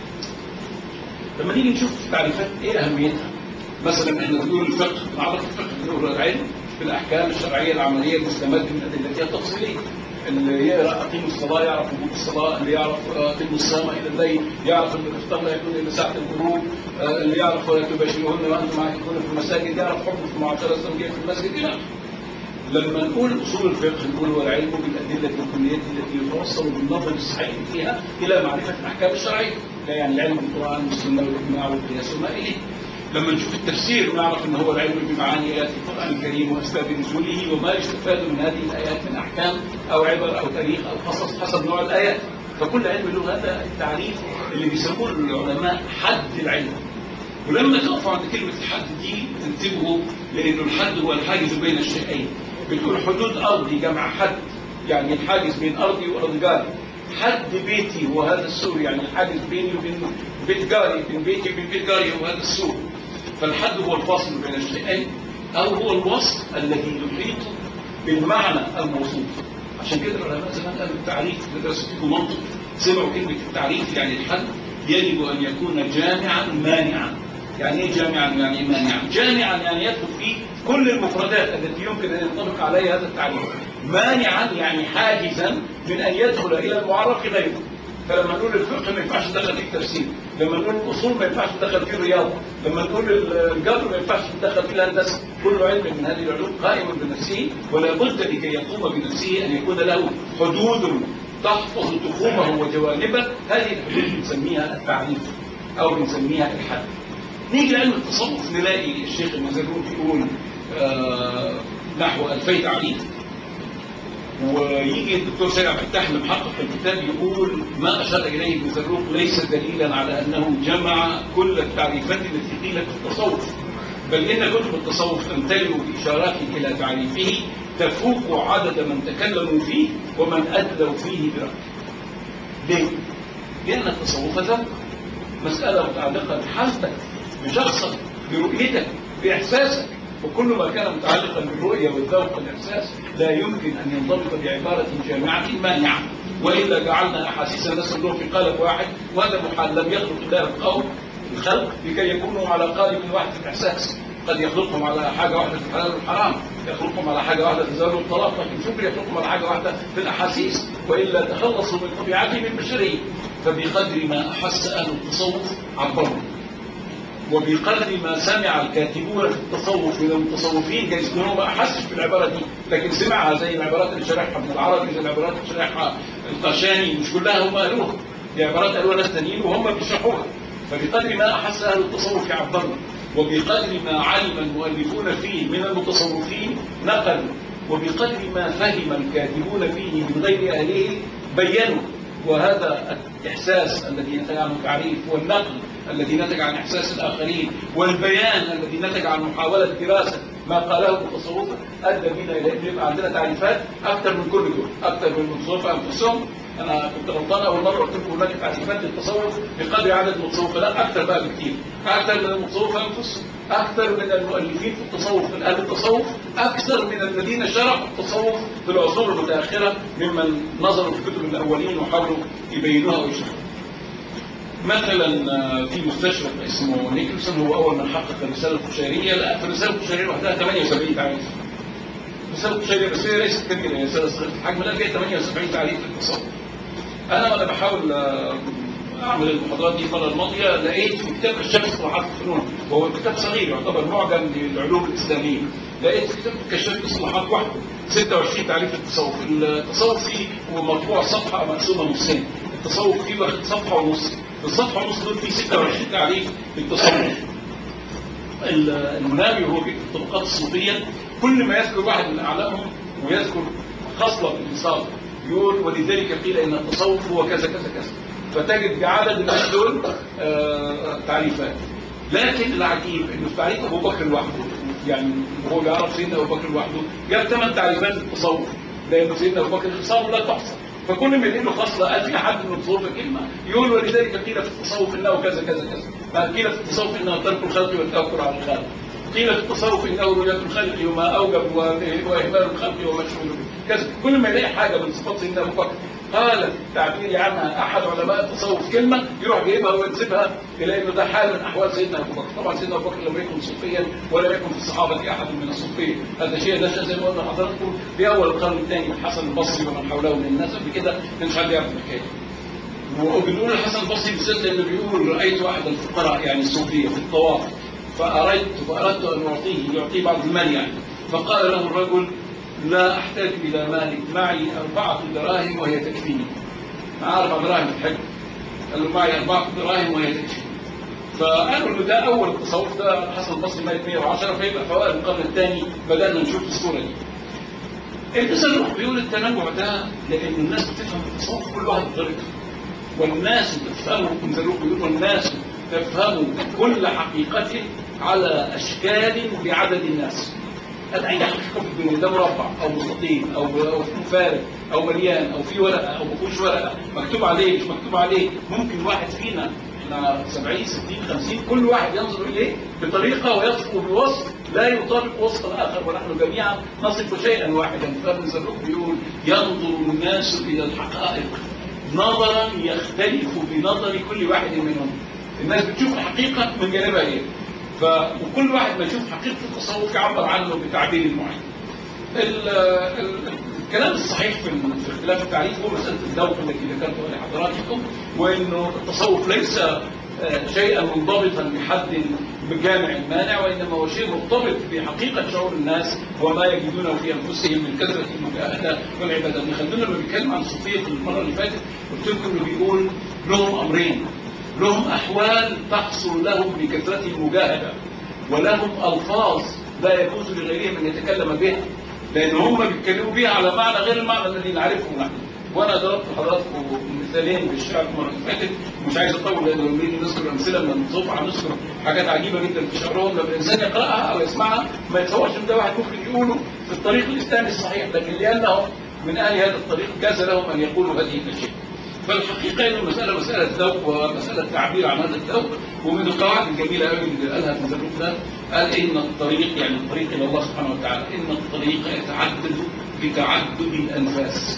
لما نيجي نشوف التعريفات ايه اهميتها مثلا احنا بنقول الفقه نعرف الفقه بنقول العلم بالاحكام الشرعيه العمليه المستمده من ادلتها التفصيليه اللي يقرا اقيم الصلاه يعرف وجود الصلاه اللي يعرف اقيم الصيام الى الليل يعرف ان الافطار لا يكون الا ساعه الغروب آه، اللي يعرف ولا تباشرهن وانتم عاكفون في المساجد يعرف حكم في المعاشره الزوجيه في المسجد الى آخره. لما نقول اصول الفقه نقول هو العلم بالادله الكليه التي يتوصل بالنظر الصحيح فيها الى معرفه الاحكام الشرعيه لا يعني العلم بالقران والسنه والاجماع والقياس وما اليه لما نشوف التفسير نعرف ان هو العلم بمعاني ايات القران الكريم واسباب نزوله وما يستفاد من هذه الايات من احكام او عبر او تاريخ او قصص حسب نوع الايات فكل علم له هذا التعريف اللي بيسموه العلماء حد العلم ولما تقفوا عند كلمة الحد دي تنتبهوا لأنه الحد هو الحاجز بين الشيئين بتقول حدود أرضي جمع حد يعني الحاجز بين أرضي وأرض جاري حد بيتي هو هذا السور يعني الحاجز بيني وبين بيت جاري بين بيتي وبين بيت جاري هو هذا السور فالحد هو الفاصل بين الشيئين أو هو الوصف الذي يحيط بالمعنى الموصوف عشان كده العلماء زمان قالوا التعريف درسوا فيه منطق سمعوا كلمة التعريف يعني الحد يجب أن يكون جامعا مانعا يعني ايه جامعا يعني ايه مانعا جامعا يعني يدخل فيه كل المفردات التي يمكن ان ينطبق عليها هذا التعريف مانعا يعني حاجزا من ان يدخل الى المعرف غيره فلما نقول الفقه ما ينفعش تدخل فيه التفسير لما نقول الاصول ما ينفعش تدخل فيه الرياضه لما نقول الجبر ما ينفعش تدخل فيه الهندسه كل علم من هذه العلوم قائم بنفسه ولا بد لكي يقوم بنفسه ان يكون له حدود تحفظ تخومه وجوانبه هذه الحدود بنسميها التعريف او بنسميها الحد نيجي لعلم التصوف نلاقي الشيخ المزرون بيقول آه نحو 2000 تعريف ويجي الدكتور سيد عبد الفتاح اللي محقق الكتاب يقول ما اشار اليه ابن زروق ليس دليلا على انه جمع كل التعريفات التي قيلت في التصوف بل ان كتب التصوف تمتلئ باشارات الى تعريفه تفوق عدد من تكلموا فيه ومن ادلوا فيه برأيه. ليه؟ لان التصوف ذنب مساله متعلقه بحالتك بشخصك برؤيتك باحساسك وكل ما كان متعلقا بالرؤيه والذوق والاحساس لا يمكن ان ينضبط بعباره جامعه مانعه والا جعلنا احاسيس الناس كلهم في قالب واحد وهذا محال لم يخلق الله القوم الخلق لكي يكونوا على قالب واحد في الاحساس قد يخلقهم على حاجه واحده في الحلال والحرام يخلقهم على حاجه واحده في الزواج والطلاق لكن مش ممكن يخلقهم على حاجه واحده في الاحاسيس والا تخلصوا من طبيعتهم البشريه فبقدر ما احس اهل التصوف عبروا وبقدر ما سمع الكاتبون في التصوف من المتصوفين جايز يكونوا ما احسش بالعباره دي لكن سمعها زي العبارات اللي شرحها ابن العربي زي العبارات اللي شرحها القشاني مش كلها هم قالوها دي عبارات قالوها ناس تانيين وهم بيشرحوها فبقدر ما احس اهل التصوف يعبروا وبقدر ما علم المؤلفون فيه من المتصوفين نقلوا وبقدر ما فهم الكاتبون فيه من غير اهله بينوا وهذا الإحساس الذي نتج عنه التعريف والنقل الذي نتج عن إحساس الآخرين والبيان الذي نتج عن محاولة دراسة ما قاله المتصوفة أدى بنا إلى أن يبقى عندنا تعريفات أكثر من كل دول أكثر من المتصوفة أنفسهم أنا كنت غلطان أول مرة قلت لكم هناك تعريفات للتصوف بقدر عدد المتصوفة لا أكثر بقى بكثير أكثر من المتصوفة أنفسهم أكثر من المؤلفين في التصوف من أهل التصوف أكثر من الذين شرحوا التصوف في العصور المتأخرة ممن نظروا في كتب الأولين وحاولوا يبينوها ويشرحوها مثلا آه، في مستشرق اسمه نيكلسون هو اول من حقق الرساله القشيريه لا في الرساله القشيريه وحدها 78 تعريف الرساله القشيريه بس هي ليست كبيره هي رساله صغيره الحجم لا فيها 78 تعريف للتصوف انا وانا بحاول آه، اعمل المحاضرات دي المره الماضيه لقيت في كتاب كشاف اصطلاحات الفنون وهو كتاب صغير يعتبر معجم للعلوم الاسلاميه لقيت في كتاب كشاف اصطلاحات وحده 26 تعريف التصوف التصوف فيه هو مطبوع صفحه مقسومه نصين التصوف فيه واخد صفحه ونص الصفحه ونص دول فيه 26 تعريف للتصوف ال- المناوي وهو بيكتب الطبقات الصوفيه كل ما يذكر واحد من اعلامهم ويذكر خصله من الانصاف يقول ولذلك قيل ان التصوف هو كذا كذا كذا فتجد بعدد الناس دول آه، تعريفات لكن العجيب انه في تعريف ابو بكر لوحده يعني هو بيعرف سيدنا ابو بكر لوحده جاب ثمان تعريفات للتصوف لان سيدنا ابو بكر خصاله لا تحصى فكل ما يقول له خصله قال في حد من التصوف كلمه يقول ولذلك قيل في التصوف انه كذا كذا كذا بعد قيل في التصوف انه ترك الخلق والتوكل على الخالق قيل في التصوف انه رؤيه الخلق وما اوجب و- واهمال الخلق ومشغول به كذا كل ما يلاقي حاجه من صفات سيدنا ابو بكر قال في التعبير عنها احد علماء التصوف كلمه يروح جايبها وينسبها الى انه ده حال من احوال سيدنا ابو بكر طبعا سيدنا ابو بكر لم يكن صوفيا ولا يكن في الصحابه احد من الصوفيه هذا شيء نشا زي ما قلنا لحضراتكم في اول القرن الثاني من الحسن البصري ومن حوله من الناس قبل كده ما كانش حد يعرف الحكايه وبنقول الحسن البصري بالذات لانه بيقول رايت واحد الفقراء يعني الصوفيه في الطواف فاردت فاردت ان اعطيه يعطيه بعض المال يعني فقال له الرجل لا احتاج الى مالك معي اربعه دراهم وهي تكفيني معاه اربع دراهم في الحج قال له معي اربعه دراهم وهي تكفيني فقالوا له ده اول التصوف ده الحسن البصري مات 110 فيبقى فوائد القرن الثاني بدانا نشوف الصوره دي التسلح بيقول التنوع ده لان الناس بتفهم التصوف كل واحد بطريقته والناس تفهم كنزلوك بيقول والناس تفهم كل حقيقة على أشكال بعدد الناس هل أي حقيقة في الدنيا ده مربع أو مستطيل أو أو فارغ أو مليان أو في ورقة أو ما فيهوش ورقة مكتوب عليه مش مكتوب عليه ممكن واحد فينا احنا 70 60 50 كل واحد ينظر إليه بطريقة ويصف بوصف لا يطابق وصف الآخر ونحن جميعا نصف شيئا واحدا فابن زروق بيقول ينظر الناس إلى الحقائق نظرا يختلف بنظر كل واحد منهم الناس بتشوف الحقيقة من جانبها ايه ف... وكل واحد ما يشوف حقيقة التصوف يعبر عنه بتعبير معين ال... ال... الكلام الصحيح في, ال... في اختلاف التعريف هو مسألة الذوق التي ذكرتها لحضراتكم وانه التصوف ليس آه، شيئا منضبطا بحد بجامع مانع وانما هو شيء مرتبط بحقيقه شعور الناس وما يجدونه في انفسهم من كثره المجاهده والعباده ابن خلدون لما بيتكلم عن الصوفيه في المره اللي فاتت قلت لكم انه بيقول لهم امرين لهم احوال تحصل لهم بكثره المجاهده ولهم الفاظ لا يجوز لغيرهم ان يتكلم بها لان هم بيتكلموا بيها على معنى غير المعنى الذي نعرفه نحن وانا ضربت لحضراتكم مثالين بالشعر المره اللي فاتت مش عايز اطول لان لو نيجي نذكر امثله من الصوف هنذكر حاجات عجيبه جدا في شعرهم لما الانسان يقراها او يسمعها ما يتصورش ان ده واحد ممكن يقوله في الطريق الاسلامي الصحيح لكن لانهم من اهل هذا الطريق جاز لهم ان يقولوا هذه الاشياء فالحقيقه ان المساله مساله ذوق ومساله تعبير عن هذا الذوق ومن القواعد الجميله قوي اللي قالها ابن زروق ده قال ان الطريق يعني الطريق الى الله سبحانه وتعالى ان الطريق يتعدد بتعدد الانفاس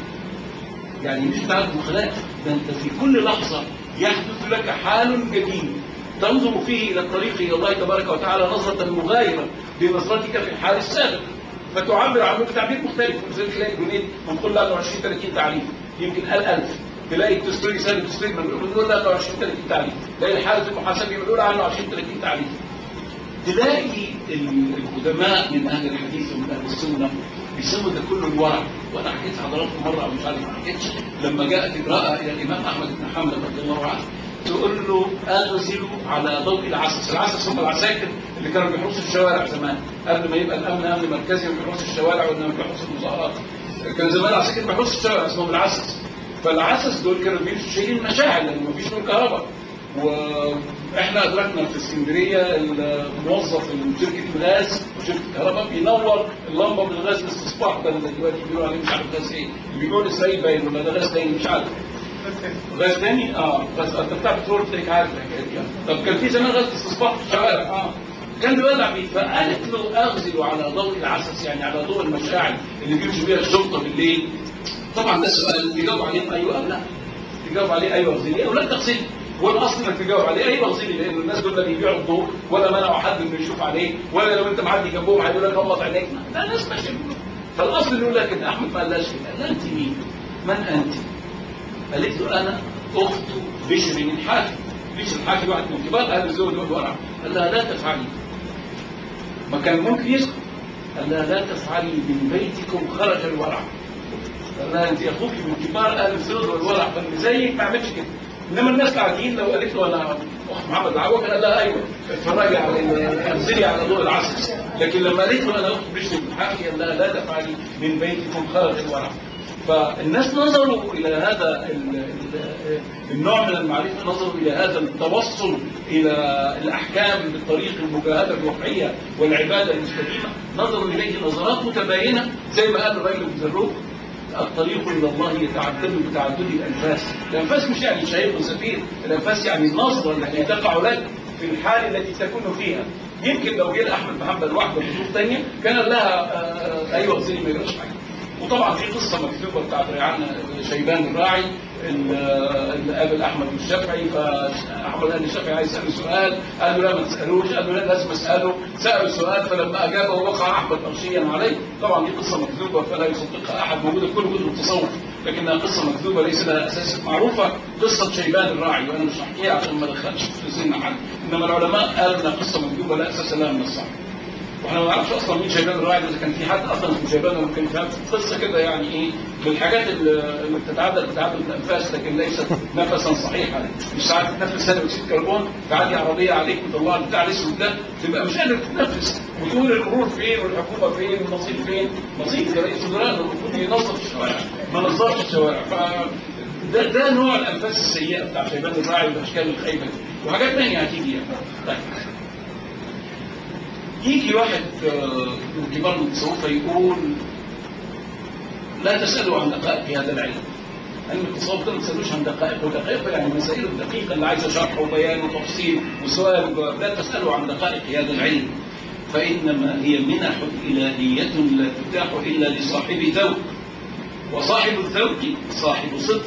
يعني مش تعدد الخلائق ده انت في كل لحظه يحدث لك حال جديد تنظر فيه الى الطريق الى الله تبارك وتعالى نظره مغايره بنظرتك في الحال السابق فتعبر عنه بتعبير مختلف ولذلك تلاقي جنيد منقول له 20 30 تعريف يمكن قال 1000 تلاقي الدستوري سالم الدستوري بنقول له 20 30 تعريف تلاقي الحارس المحاسبي بنقول عنه 20 30 تعريف تلاقي القدماء من اهل الحديث ومن اهل السنه بيسموا ده كله الورع وانا حكيت حضراتكم مره او مش عارف ما حكيتش لما جاءت امراه الى الامام احمد بن حنبل رضي الله عنه تقول له اغزل على ضوء العسس، العسس هم العساكر اللي كانوا بيحرسوا الشوارع زمان قبل ما يبقى الامن امن مركزي وبيحرسوا الشوارع وانهم بيحرسوا المظاهرات. كان زمان العساكر بيحرسوا الشوارع اسمهم العسس. فالعسس دول كانوا بيمشوا شايلين مشاعل لان مفيش نور كهرباء. واحنا ادركنا في اسكندريه الموظف شركه الغاز وشركه الكهرباء بينور اللمبه بالغاز الاستصباح ده اللي دلوقتي بيقولوا عليه مش عارف غاز ايه بيقولوا اسرائيل باين ولا ده غاز تاني مش عارف غاز تاني اه بس انت بتاع بترول تلاقيك عارف الحكايه دي طب كان في زمان غاز استصباح في الشوارع اه كان بيولع بيه فقالت له اغزل على ضوء العسس يعني على ضوء المشاعل اللي بيمشي بيها الشرطه بالليل طبعا ده سؤال يجاوب عليه ايوه او لا يجاوب عليه ايوه اغزليه او لا تغزلي والاصل انك تجاوب عليه ايوه غزيري لان الناس دول لا بيبيعوا الضوء ولا منعوا حد انه يشوف عليه ولا لو انت معدي جنبهم هيقول لك غمض عينيك لا ناس ماشيه فالاصل يقول لك ان احمد ما قالهاش كده لا انت مين؟ من انت؟ قالت له انا اخت بشر بن حاتم بشر حاتم واحد من كبار اهل الزوج والورع قال لها لا تفعلي ما كان ممكن يسكت قال لها لا تفعلي من بيتكم خرج الورع قال لها انت اخوك من كبار اهل الزوج والورع فاللي زيك ما عملش كده انما الناس قاعدين لو قالت له انا اخت محمد العوض كان قال لها ايوه اتفرجي على انزلي على ضوء العصر لكن لما قالت له انا اخت بشر بن حاتم قال لها لا تفعلي من بيتكم خرج الورع فالناس نظروا إلى هذا ال- ال- النوع من المعرفة نظروا إلى هذا التوصل إلى الأحكام بطريق المجاهدة الواقعية والعبادة المستقيمة نظروا إليه نظرات متباينة زي ما قال الرجل بن زروق الطريق إلى الله يتعدد بتعدد الأنفاس الأنفاس مش يعني شهيق وزفير الأنفاس يعني النظرة التي تقع لك في الحال التي تكون فيها يمكن لو جه احمد محمد واحده بظروف ثانيه كان لها آه، آه، ايوه زي ما يجراش حاجه وطبعا في قصه مكتوبه بتاعت ريعان شيبان الراعي اللي قابل احمد الشافعي فاحمد قال الشافعي عايز يساله سؤال قال له لا ما تسالوش قال له لا لازم اساله ساله سؤال فلما اجابه وقع احمد مغشيا عليه طبعا دي قصه مكذوبه فلا يصدقها احد موجوده في كل كتب التصوف لكنها قصه مكذوبه ليس لها اساس معروفه قصه شيبان الراعي وانا مش هحكيها عشان ما ادخلش في سن حد انما العلماء قالوا انها قصه مكذوبه لا اساس لها من الصحه واحنا ما نعرفش اصلا مين شيبان الراعي اذا كان في حد اصلا اسمه شيبان ولا كان فاهم قصه كده يعني ايه من الحاجات اللي اللي بتتعدل بتعدل الانفاس لكن ليست نفسا صحيحا مش ساعات تتنفس ثاني اكسيد كربون تعدي عربيه عليك وتطلع البتاع الاسود ده تبقى مش قادر تتنفس وتقول المرور فين والحكومه فين والنصيب فين نصيب رئيس وزراء المفروض ينظف الشوارع ما نظفش الشوارع ف ده, ده نوع الانفاس السيئه بتاع شيبان الراعي والاشكال الخايبه دي وحاجات ثانيه هتيجي يعني طيب. يجي واحد آه، من كبار المتصوفة يقول لا تسألوا عن دقائق هذا العلم علم التصوف ده ما تسألوش عن دقائق ودقائق يعني مسائل الدقيقة اللي عايزة شرح وبيان وتفصيل وسؤال وجواب لا تسألوا عن دقائق هذا العلم فإنما هي منح إلهية لا تتاح إلا لصاحب ذوق وصاحب الذوق صاحب صدق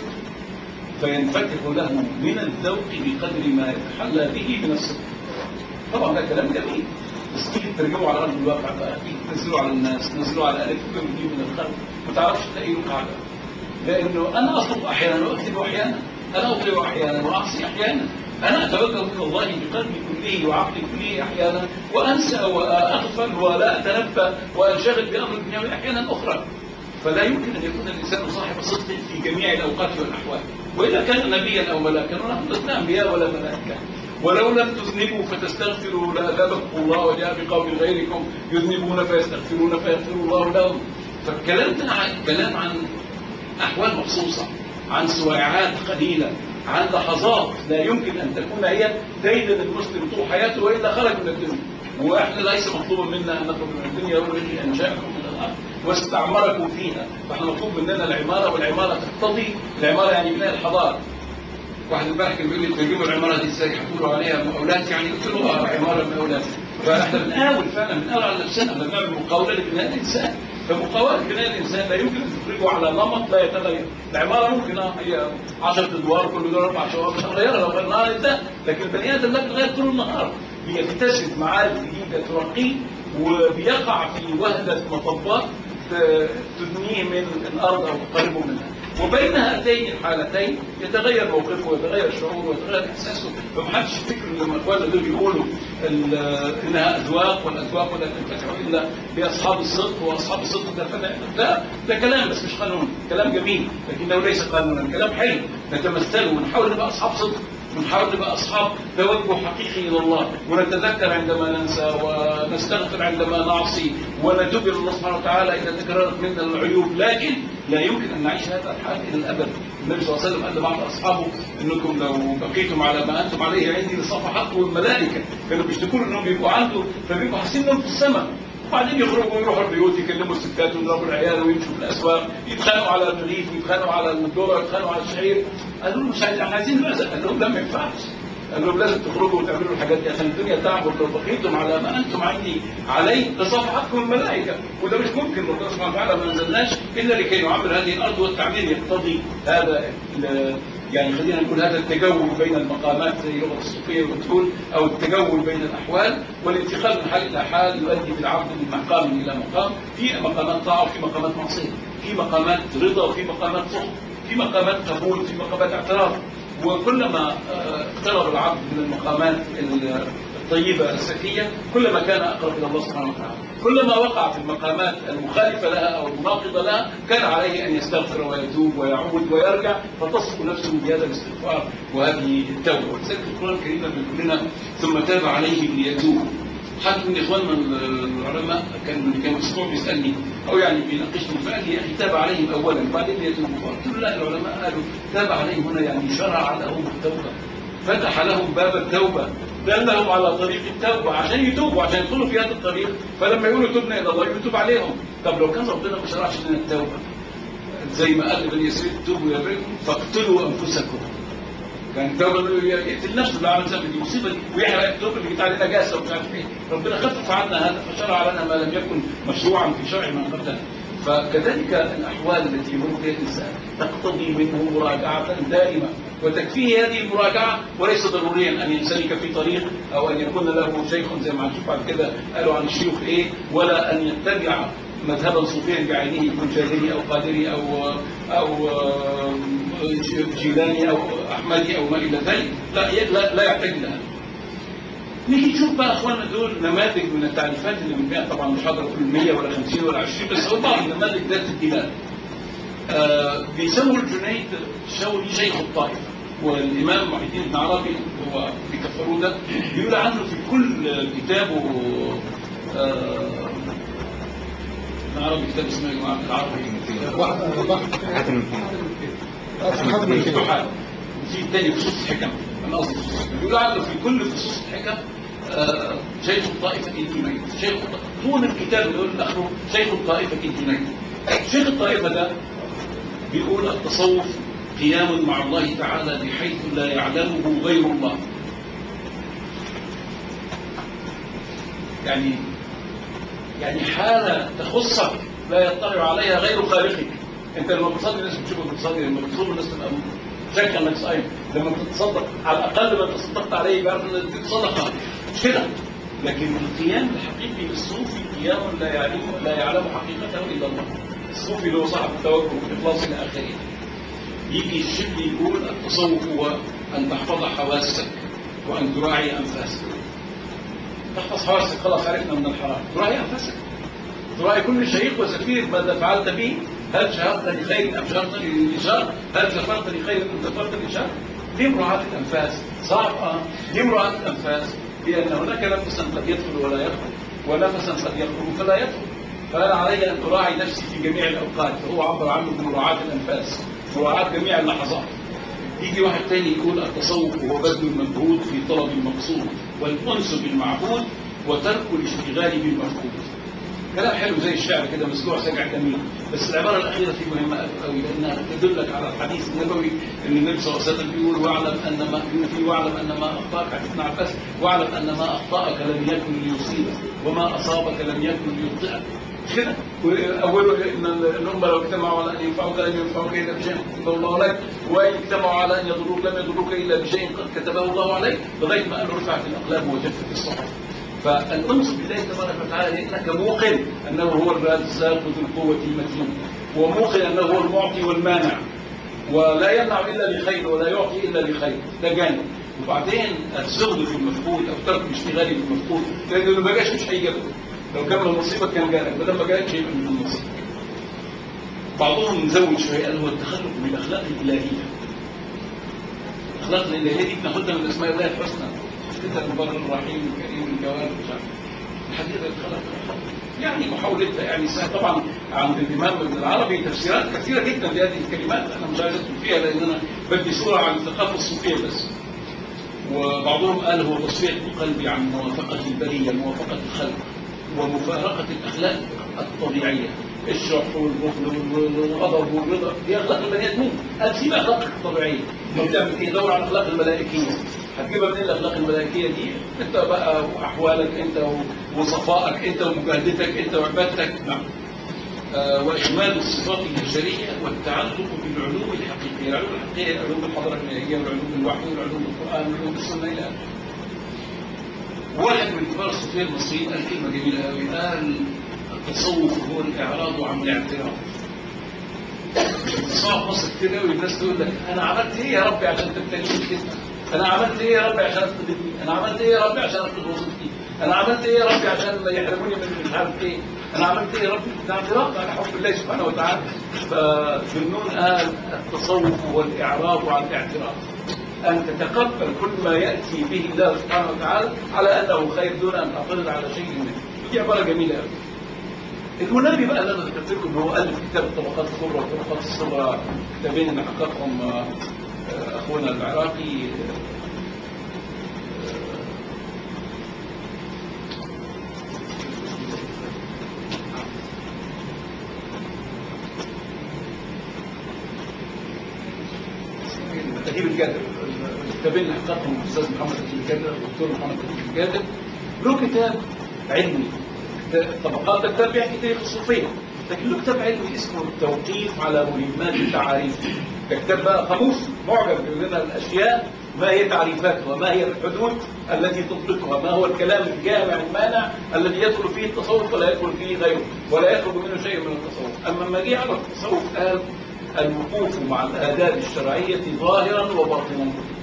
فينفتح له من الذوق بقدر ما يتحلى به من الصدق طبعا ده كلام جميل بس تيجي تترجمه على ارض الواقع بقى تيجي تنزله على الناس تنزله على الف كم دي من الخلق ما تعرفش تلاقي له قاعده لانه انا اطلب احيانا واكتب احيانا انا اطلب احيانا واعصي احيانا انا اتوكل من الله بقلبي كله وعقلي كله احيانا وانسى واغفل ولا اتنبه وانشغل بامر الدنيا احيانا اخرى فلا يمكن ان يكون الانسان صاحب صدق في جميع الاوقات والاحوال واذا كان نبيا او ملاكا ونحن لسنا انبياء ولا ملائكه ولو لم تذنبوا فتستغفروا لأذابكم الله وجاء بقوم غيركم يذنبون فيستغفرون فيغفر الله لهم فالكلام ده عن كلام عن أحوال مخصوصة عن سواعات قليلة عن لحظات لا يمكن أن تكون هي ديدا المسلم طول حياته وإلا خرج من الدنيا وإحنا ليس مطلوبا منا أن نخرج من الدنيا والذي أنشأكم من الأرض واستعمركم فيها فاحنا مطلوب مننا العمارة والعمارة تقتضي العمارة يعني بناء الحضارة واحد امبارح كان بيقول لي تجيبوا العماره دي ازاي هتقولوا عليها مقاولات يعني قلت له اه عماره مقاولات فاحنا بنقاول فعلا بنقاول على نفسنا احنا بنعمل مقاوله لبناء الانسان فمقاوله بناء الانسان لا يمكن ان تخرجه على نمط لا يتغير العماره ممكن اه هي 10 ادوار كل دور اربع شقق مش هنغيرها لو غيرناها للده لكن البني ادم لا بيتغير طول النهار بيكتسب معارف جديده ترقيه وبيقع في وهده مطبات تدنيه من الارض او تقربه منها وبين هاتين الحالتين يتغير موقفه ويتغير شعوره ويتغير احساسه فمحدش يفتكر ان لما اخواننا دول بيقولوا انها اذواق والاذواق لا تنفتح الا لاصحاب الصدق واصحاب الصدق ده فتح لا ده كلام بس مش قانون كلام جميل لكنه ليس قانونا كلام حلو نتمثله ونحاول نبقى اصحاب صدق ونحاول نبقى أصحاب توجه حقيقي إلى الله ونتذكر عندما ننسى ونستغفر عندما نعصي ونتوب إلى الله سبحانه وتعالى إذا تكررت منا العيوب لكن لا يمكن أن نعيش هذا الحال إلى الأبد النبي صلى الله عليه وسلم قال لبعض أصحابه إنكم لو بقيتم على ما أنتم عليه عندي لصفحتكم الملائكة كانوا بيشتكوا إنهم بيبقوا عنده فبيبقوا حاسين إنهم في السماء وبعدين يخرجوا ويروحوا البيوت يكلموا الستات ويضربوا العيال ويمشوا في الاسواق يتخانقوا على الرغيف ويتخانقوا على الذره يتخانقوا على الشعير قالوا له مش عايزين ماذا؟ قال لهم لا ما ينفعش قال لهم لازم تخرجوا وتعملوا الحاجات دي عشان الدنيا تعبر لو بقيتم على ما انتم عندي عليه لصفحتكم الملائكه وده مش ممكن ربنا سبحانه وتعالى ما نزلناش الا لكي نعمر هذه الارض والتعمير يقتضي هذا يعني خلينا نقول هذا التجول بين المقامات زي لغه الصوفيه بتقول او التجول بين الاحوال والانتقال من حال الى حال يؤدي بالعبد من مقام الى مقام في مقامات طاعه وفي مقامات معصيه في مقامات رضا وفي مقامات سخط في مقامات قبول في مقامات اعتراف وكلما آه، اقترب العبد من المقامات الطيبة السكية كلما كان أقرب إلى الله سبحانه وتعالى كلما وقع في المقامات المخالفة لها أو المناقضة لها كان عليه أن يستغفر ويتوب ويعود ويرجع فتصف نفسه بهذا الاستغفار وهذه التوبة ولذلك القرآن الكريم بيقول لنا ثم تاب عليهم ليتوبوا حد من اخواننا العلماء كان كان اسبوع بيسالني او يعني بيناقشني فقال لي يا اخي تاب عليهم اولا بعدين يتوبوا قلت له لا العلماء قالوا تاب عليهم هنا يعني شرع لهم التوبه فتح لهم باب التوبه دلهم على طريق التوبه عشان يتوبوا عشان يدخلوا في هذا الطريق فلما يقولوا تبنا الى الله يتوب عليهم طب لو كان ربنا ما شرعش لنا التوبه زي ما قال لبني اسرائيل توبوا يا بني فاقتلوا انفسكم كان الدولة يقتل نفسه اللي عمل ذنب دي مصيبة دي ويحرق الدوب اللي جت عليه نجاسة ومش عارف ايه ربنا خفف عنا هذا فشرع لنا ما لم يكن مشروعا في شرع من قبلنا فكذلك الأحوال التي يمر بها الإنسان تقتضي منه مراجعة دائمة وتكفيه هذه المراجعة وليس ضروريا أن ينسلك في طريق أو أن يكون له شيخ زي ما هنشوف بعد كده قالوا عن الشيوخ إيه ولا أن يتبع مذهبا صوفيا بعينه يكون جاهلي أو قادري أو أو جيلاني أو أحمدي أو ما إلى ذلك لا لا, لا يحتاج لها نيجي نشوف بقى اخواننا دول نماذج من التعريفات اللي بنبيعها طبعا مش هقدر اقول 100 ولا 50 ولا 20 بس هو بعض النماذج ذات الدلال. آه بيسموا الجنيد شاولي شيخ الطائفه والامام محي الدين بن عربي هو بيكفروه ده بيقول عنه في كل كتابه آه عربي كتاب اسمه ايه العربي مفتوحات وفي الثاني فصوص الحكم انا قصدي بيقول عنه في كل فصوص الحكم آه شيخ الطائفة الجنيد شيخ طول الكتاب يقول اخره شيخ الطائفة الجنيد شيخ الطائفة ده بيقول التصوف قيام مع الله تعالى بحيث لا يعلمه غير الله يعني يعني حالة تخصك لا يطلع عليها غير خالقك انت لما بتصلي الناس بتشوفك بتصلي لما بتصوم الناس تبقى شاكه انك صايم لما بتتصدق على الاقل ما تصدقت عليه يبقى ان دي صدقه مش كده لكن القيام الحقيقي للصوفي قيام لا يعلم لا يعلم حقيقته الا الله الصوفي اللي هو صاحب التوكل والاخلاص الى اخره يجي الشبل يقول التصوف هو ان تحفظ حواسك وان تراعي انفاسك تحفظ حواسك خلاص عرفنا من الحرام تراعي انفاسك تراعي كل شيء وزفير ماذا فعلت به هل شهرت لخير ام شهرت للشر هل سافرت لخير ام سافرت للشر دي مراعاة الانفاس صعب اه دي مراعاة الانفاس هي ان هناك نفسا قد يدخل ولا يخرج ونفسا قد يخرج فلا يدخل فانا علي ان تراعي نفسي في جميع الاوقات فهو عبر عنه بمراعاة الانفاس مراعاة جميع اللحظات يجي واحد تاني يقول التصوف هو بذل المجهود في طلب المقصود والانس بالمعبود وترك الاشتغال بالمفقود كلام حلو زي الشعر كده مسلوع سجع جميل بس العباره الاخيره فيه مهمه قوي لانها تدلك على الحديث النبوي ان النبي صلى الله عليه وسلم بيقول واعلم ان ما فيه واعلم ان ما اخطاك حديث ابن عباس واعلم ان ما اخطاك لم يكن ليصيبك وما اصابك لم يكن ليخطئك كده اوله ان الامه لو اجتمعوا على ان ينفعوك لم ينفعوك الا بشيء كتبه الله عليك وان اجتمعوا على ان يضروك لم يضروك الا بشيء قد كتبه الله عليك لغايه ما قال رفعت الاقلام وجفت الصحف فالانس بالله تبارك وتعالى لانك موقن انه هو الرزاق ذو القوه المتين وموقن انه هو المعطي والمانع ولا يمنع الا بخير ولا يعطي الا بخير ده جانب وبعدين الزهد في المفقود او ترك الاشتغال بالمفقود لانه لو ما جاش مش هيجي لو كان من المصيبه كان جالك بدل ما جالكش يبقى من المصيبه بعضهم مزود شويه قال هو التخلق بالاخلاق الالهيه الاخلاق الالهيه دي بناخدها من اسماء الله الحسنى كده البر الرحيم الكريم الجواد مش عارف الحديث الخلق يعني محاولتها يعني طبعا عند الامام ابن العربي تفسيرات كثيره جدا لهذه الكلمات انا مش عايز ادخل فيها لان انا بدي صوره عن الثقافه الصوفيه بس وبعضهم قال هو تصفيه القلب عن موافقه البريه موافقه الخلق ومفارقه الاخلاق الطبيعيه الشح والبخل والغضب والرضا دي اخلاق البني ادمين قال سيب اخلاقك الطبيعيه لو تعمل ايه دور على الاخلاق الملائكيه هتجيبها من الاخلاق الملائكيه دي انت بقى واحوالك انت وصفائك انت ومجاهدتك انت وعبادتك نعم آه واجمال الصفات البشريه والتعلق بالعلوم الحقيقيه الحقيقيه، العلوم الحقيقيه علوم الحضاره المائيه والعلوم الوحي والعلوم القران والعلوم السنه الى اخره. واحد من كبار الصوفيه المصريين قال كلمه جميله قوي قال التصوف هو الاعراض عن الاعتراف. صعب مصر كتير قوي الناس تقول لك انا عملت ايه يا ربي عشان تبتليني كده؟ انا عملت ايه يا ربي عشان اتخذني؟ انا عملت ايه يا ربي عشان اتخذ وظيفتي؟ انا عملت ايه يا ربي عشان ما يحرموني من مش عارف ايه؟ انا عملت ايه يا ربي؟ ده اعتراف على حب الله سبحانه وتعالى. فذنون قال التصوف هو الاعراض عن الاعتراف. أن تتقبل كل ما يأتي به الله سبحانه وتعالى على أنه خير دون أن تعترض على شيء منه. دي عبارة جميلة قوي. المنبي بقى اللي انا ذكرت لكم ان هو الف كتاب الطبقات الكبرى والطبقات الصغرى كتابين اللي حققهم آه، آه، اخونا العراقي آه، تجيب الجدل الكتابين اللي حققهم الاستاذ محمد تجيب الجدل الدكتور محمد تجيب الجدل له كتاب علمي طبقات الكتاب بيحكي تاريخ الصوفيه لكن له كتاب علمي اسمه التوقيف على مهمات التعاريف ده كتاب بقى قاموس معجم بيقول لنا الاشياء ما هي تعريفاتها وما هي الحدود التي تطلقها ما هو الكلام الجامع المانع الذي يدخل فيه التصوف ولا يدخل فيه غيره ولا يخرج منه شيء من التصوف اما لما جه على التصوف قال الوقوف مع الاداب الشرعيه ظاهرا وباطنا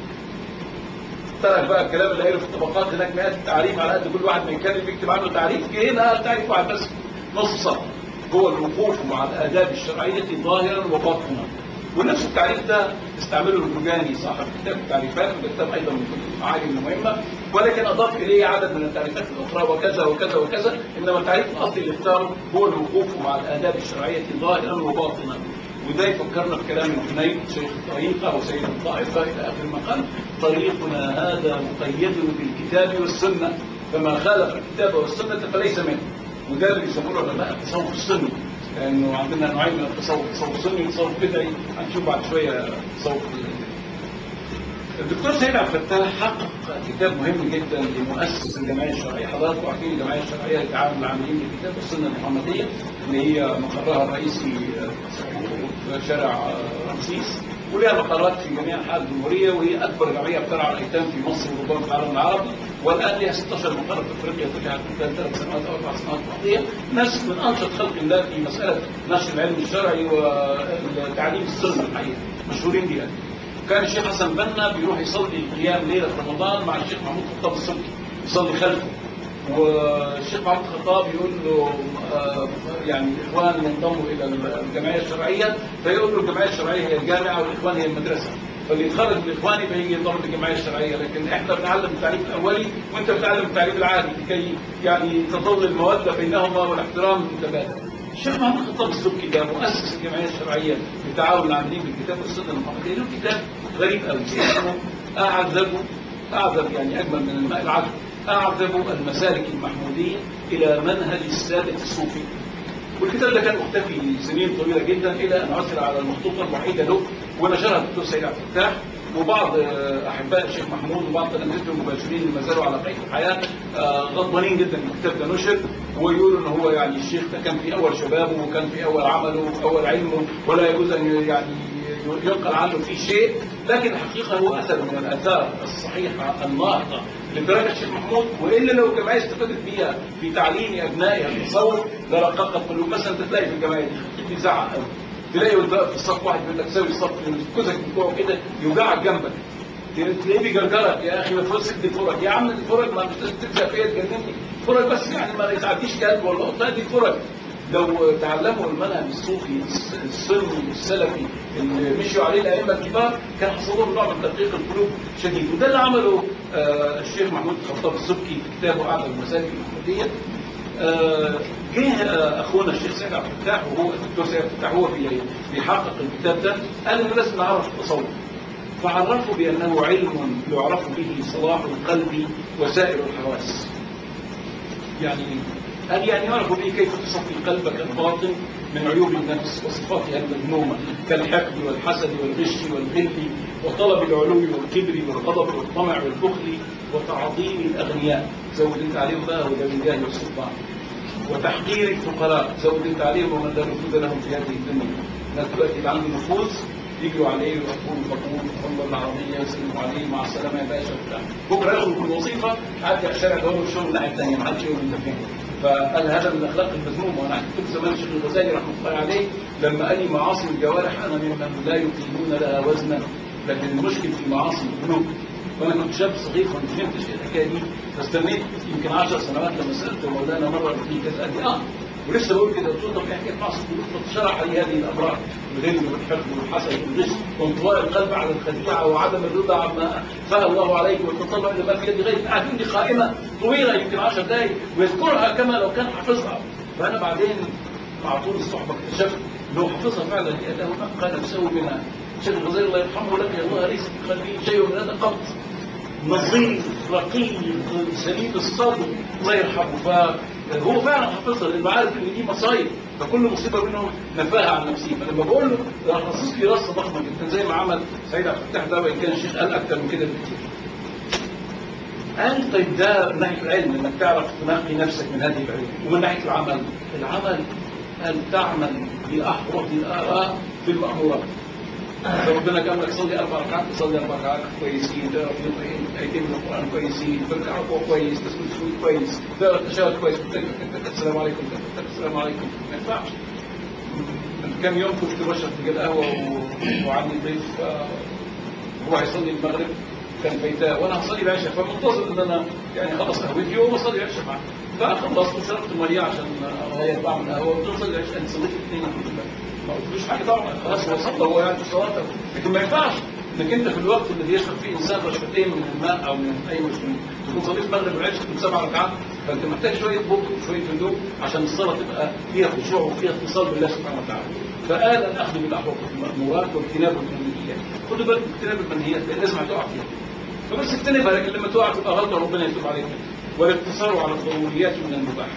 ترك بقى الكلام اللي قايله في الطبقات هناك مئات التعريف على قد كل واحد ما يتكلم يكتب عنه تعريف جه هنا قال تعريف واحد بس نص سطر هو الوقوف مع الاداب الشرعيه ظاهرا وباطنا ونفس التعريف ده استعمله الرجاني صاحب كتاب التعريفات وده كتاب ايضا من كتب المعاني المهمه ولكن اضاف اليه عدد من التعريفات الاخرى وكذا وكذا وكذا انما التعريف الاصلي اللي اختاره هو الوقوف مع الاداب الشرعيه ظاهرا وباطنا وده يفكرنا بكلام الجنيد شيخ الطريقة وسيد الطائفة إلى آخر المقال طريقنا هذا مقيد بالكتاب والسنة فما خالف الكتاب والسنة فليس منه وده اللي يسموه العلماء التصوف السني لأنه عندنا نوعين من التصوف تصوف سني وتصوف بدعي هنشوف بعد شوية تصوف الدكتور سيد عبد الفتاح حقق كتاب مهم جدا لمؤسس الجمعيه الشرعيه حضراتكم عارفين الجمعيه الشرعيه للتعاون العاملين بالكتاب والسنه المحمديه اللي هي مقرها الرئيسي في شارع رمسيس ولها مقرات في جميع انحاء الجمهوريه وهي اكبر جمعيه بترعى الايتام في مصر وربما في العالم العربي والان لها 16 مقر في افريقيا فتحت خلال ثلاث سنوات او اربع سنوات ماضيه ناس من انشط خلق الله في مساله نشر العلم الشرعي وتعليم السنه الحقيقه مشهورين بها كان الشيخ حسن بنا بيروح يصلي قيام ليله رمضان مع الشيخ محمود خطاب السبكي يصلي خلفه والشيخ محمود خطاب يقول له آه يعني الاخوان ينضموا الى الجمعيه الشرعيه فيقول له الجمعيه الشرعيه هي الجامعه والاخوان هي المدرسه فاللي يتخرج من الاخوان يبقى يجي ينضم للجمعيه الشرعيه لكن احنا بنعلم التعريف الاولي وانت بتعلم التعريف العادي لكي يعني تظل الموده بينهما والاحترام المتبادل. الشيخ محمود خطاب السبكي ده مؤسس الجمعيه الشرعيه للتعاون العاملين بالكتاب والسنه المحمديه له كتاب غريب قوي اسمه اعذب اعذب يعني اجمل من الماء العذب اعذب المسالك المحموديه الى منهج الساده الصوفي والكتاب ده كان مختفي سنين طويله جدا الى ان عثر على المخطوطه الوحيده له ونشرها الدكتور سيد عبد الفتاح وبعض احباء الشيخ محمود وبعض تلامذته المباشرين اللي ما زالوا على قيد الحياه غضبانين جدا ان الكتاب ده نشر ويقولوا ان هو يعني الشيخ ده كان في اول شبابه وكان في اول عمله وفي اول علمه ولا يجوز ان يعني ينقل عنه في شيء لكن الحقيقه هو اثر من الاثار الصحيحه الناهضه لدرجه الشيخ محمود والا لو الجمعيه استفادت بيها في تعليم ابنائها التصوف لرققت قلوب مثلا تلاقي في الجمعيه دي بيزعق قوي تلاقي وانت في الصف واحد يقول لك سوي الصف كوزك بتوعه كده يوجعك جنبك تلاقيه بيجرجرك يا اخي ما تفوز دي فرج يا عم الفرج ما مش لازم تلزق فيا تجنني فرج بس يعني ما يساعدنيش كلب ولا قطه دي فرج لو تعلموا المنهج الصوفي السني السلفي اللي مشوا عليه الائمه الكبار كان حصل لهم نوع من تدقيق القلوب شديد وده اللي عمله آه الشيخ محمود خطاب السبكي في كتابه اعلى المسالك المحموديه آه جه آه اخونا الشيخ سيد عبد الفتاح وهو الدكتور سيد عبد الفتاح هو بيحقق الكتاب ده قال انه لازم نعرف التصوف فعرفوا بانه علم يعرف به صلاح القلب وسائر الحواس يعني قال يعني يعرف به كيف تصفي قلبك الباطن من عيوب النفس وصفاتها المذمومة كالحقد والحسد والغش والغل وطلب العلو والكبر والغضب والطمع والبخل وتعظيم الأغنياء زود انت عليهم بقى وده الجاه والسلطان وتحقير الفقراء زود انت عليهم ومن لا نفوذ لهم في هذه الدنيا الناس دلوقتي اللي عنده نفوذ يجروا عليه ويقولوا مقبول والله العربيه يسلموا عليه مع السلامه يا باشا وبتاع بكره يخرج من الوظيفه حد في الشارع دور الشغل الناحيه الثانيه ما حدش يقول انت فين فقال هذا من الاخلاق المذمومه وانا كنت زمان الشيخ الغزالي رحمه الله عليه لما قال لي معاصي الجوارح انا ممن لا يقيمون لها وزنا لكن المشكل في معاصي القلوب وانا كنت شاب صغير فما فهمتش الحكايه دي فاستنيت يمكن 10 سنوات لما سالت مولانا مره في كذا قال لي اه ولسه بقول كده قلت له طب احكي معصيه القلوب فشرح لي هذه الامراض الغل والحقد والحسد والغش وانطواء القلب على الخديعه وعدم الرضا عما فاء الله عليك والتطلع الى ما في يد غيرك قاعدين لي قائمه طويله يمكن 10 دقائق ويذكرها كما لو كان حافظها فانا بعدين مع طول الصحبه اكتشفت انه حافظها فعلا لانه نقى نفسه منها الشيخ الغزالي الله يرحمه لك يا الله ليس في قلبه شيء من هذا قط نظيف رقيق سليم الصدر الله يرحمه فهو فعلا حافظها لانه عارف ان دي مصايب فكل مصيبه منهم نفاها عن نفسه فلما بقول له ده خصص لي رصه ضخمه جدا زي ما عمل سيد عبد الفتاح ده وان كان الشيخ قال اكثر من كده بكثير. قال طيب ده من ناحيه العلم انك تعرف تنقي نفسك من هذه العلوم ومن ناحيه العمل العمل ان تعمل باحوط الاراء في المامورات ربنا قال لك صلي اربع ركعات تصلي اربع ركعات كويسين تعرف ايتين من القران كويسين تركع ركوع كويس تسجد سجود كويس تقرا تشهد كويس السلام عليكم السلام عليكم ما ينفعش من كم يوم كنت بشرب في القهوه وعندي ضيف هو هيصلي المغرب كان فايتاه وانا هصلي العشاء فمنتظر ان انا يعني خلص قهوتي وبصلي العشاء معاه فخلصت وشربت ميه عشان اغير بعمل قهوه قلت له صلي العشاء انا صليت الاثنين الحمد لله ما قلتلوش حاجه طبعا خلاص هو صلى هو يعني في صلاته لكن ما ينفعش انك انت في الوقت الذي يشرب فيه انسان رشفتين من الماء او من اي مسلم تكون صليت المغرب والعشاء من سبع ركعات فانت محتاج شويه بطء وشويه هدوء عشان الصلاه تبقى فيها خشوع وفيها اتصال بالله سبحانه وتعالى فقال الاخذ بالاحوط المامورات واجتناب المنهيات خدوا بالك من اجتناب المنهيات لان لازم هتقع فيها فبس اجتنبها لكن لما تقع تبقى غلطه ربنا يتوب عليك والاقتصار على الضروريات من المباح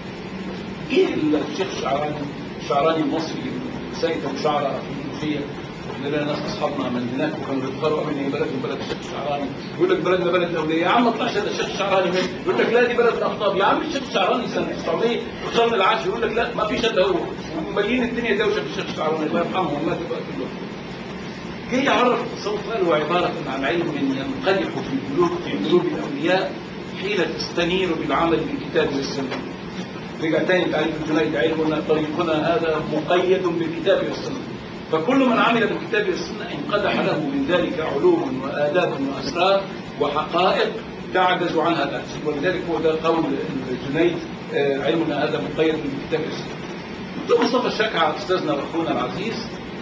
ايه الشيخ الشعراني الشعراني المصري سيد ابو شعره في المنوفيه احنا لنا ناس اصحابنا من هناك وكانوا بيتخرجوا من هي بلد بلد الشيخ الشعراني يقول لك بلدنا بلد اوليه يا عم ما طلعش هذا الشيخ الشعراني من يقول لك لا دي بلد الاخطاب يا عم الشيخ الشعراني سنه 900 وصلنا العاشر يقول لك لا ما فيش الا هو ومليين الدنيا دوشه بالشيخ الشعراني الله يرحمه وما تبقى كلهم جه يعرف التصوف قال هو عباره عن علم ينقدح في قلوب في قلوب الاولياء حين تستنير بالعمل بالكتاب والسنه رجع تاني تعريف الجنيد علمنا طريقنا هذا مقيد بالكتاب والسنه فكل من عمل بالكتاب والسنه انقدح له من ذلك علوم واداب واسرار وحقائق تعجز عنها الناس ولذلك هو ده قول الجنيد آه، علمنا هذا مقيد بالكتاب والسنه دكتور مصطفى الشكع استاذنا واخونا العزيز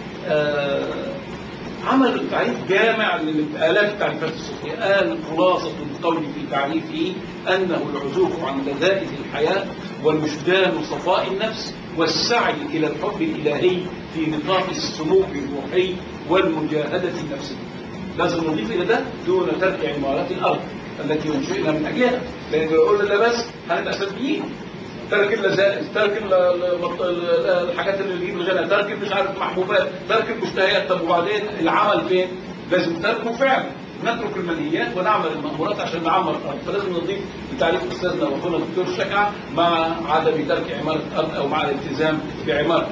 آه، عمل تعريف جامع لآلاف التعريفات الصوفية قال خلاصة القول في تعريفه أنه العزوف عن لذائذ الحياة والوجدان صفاء النفس والسعي إلى الحب الإلهي في نطاق السمو الروحي والمجاهدة النفسية لازم نضيف إلى ده دون ترك عمارات الأرض التي انشئنا من أجلها لأن لو قلنا لا بس هنبقى سلبيين ترك اللذائذ ترك ال- ال- ال- الحاجات اللي تجيب الغنى ترك مش عارف محبوبات ترك المشتهيات طب وبعدين العمل فين؟ لازم تركه فعل نترك المنهيات ونعمل المأمورات عشان نعمر الأرض فلازم نضيف لتعريف أستاذنا وأخونا الدكتور الشكع مع عدم ترك عمارة الأرض أو مع الالتزام بعمارة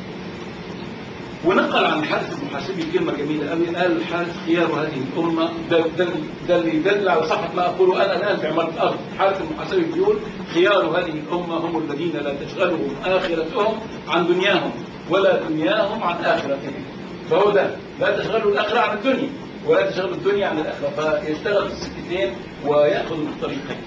ونقل عن الحارث المحاسبي كلمة جميلة قوي قال الحارث خيار هذه الأمة ده ده ده اللي يدل على صحة ما أقوله أنا الآن في عمارة الأرض الحارث المحاسبي بيقول خيار هذه الأمة هم الذين لا تشغلهم آخرتهم عن دنياهم ولا دنياهم عن آخرتهم فهو ده لا تشغلوا الآخرة عن الدنيا ولا تشغلوا الدنيا عن الآخرة فيشتغل في السكتين ويأخذ الطريقين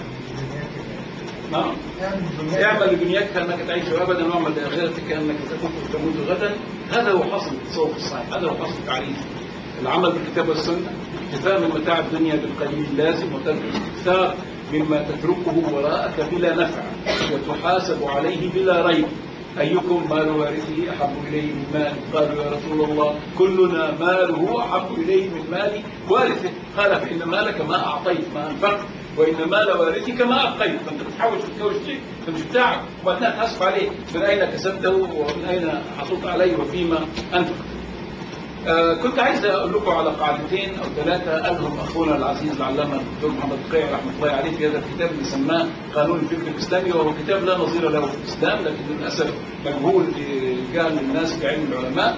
نعم اعمل لدنياك كانك تعيش ابدا واعمل لاخرتك كانك تموت وتموت غدا هذا هو حصل التصوف الصحيح هذا هو حصل التعريف العمل بالكتاب والسنه اكتفاء من متاع الدنيا بالقليل اللازم وترك الاستكثار مما تتركه وراءك بلا نفع وتحاسب عليه بلا ريب أيكم مال وارثه أحب إليه من مال قالوا يا رسول الله كلنا ماله أحب إليه من مال وارثه قال فإن مالك ما أعطيت ما أنفقت وإن مال وارثك ما أبقيت فأنت بتحاول تتجوز شيء ده مش بتاعك وبعدين تحاسب عليه من أين كسبته ومن أين حصلت عليه وفيما أنفقت آه كنت عايز اقول لكم على قاعدتين او ثلاثه قالهم اخونا العزيز العلامه الدكتور محمد قيع رحمه الله عليه في هذا الكتاب اللي سماه قانون الفكر الاسلامي وهو كتاب لا نظير له في الاسلام لكن للاسف مجهول في جهل الناس بعلم العلماء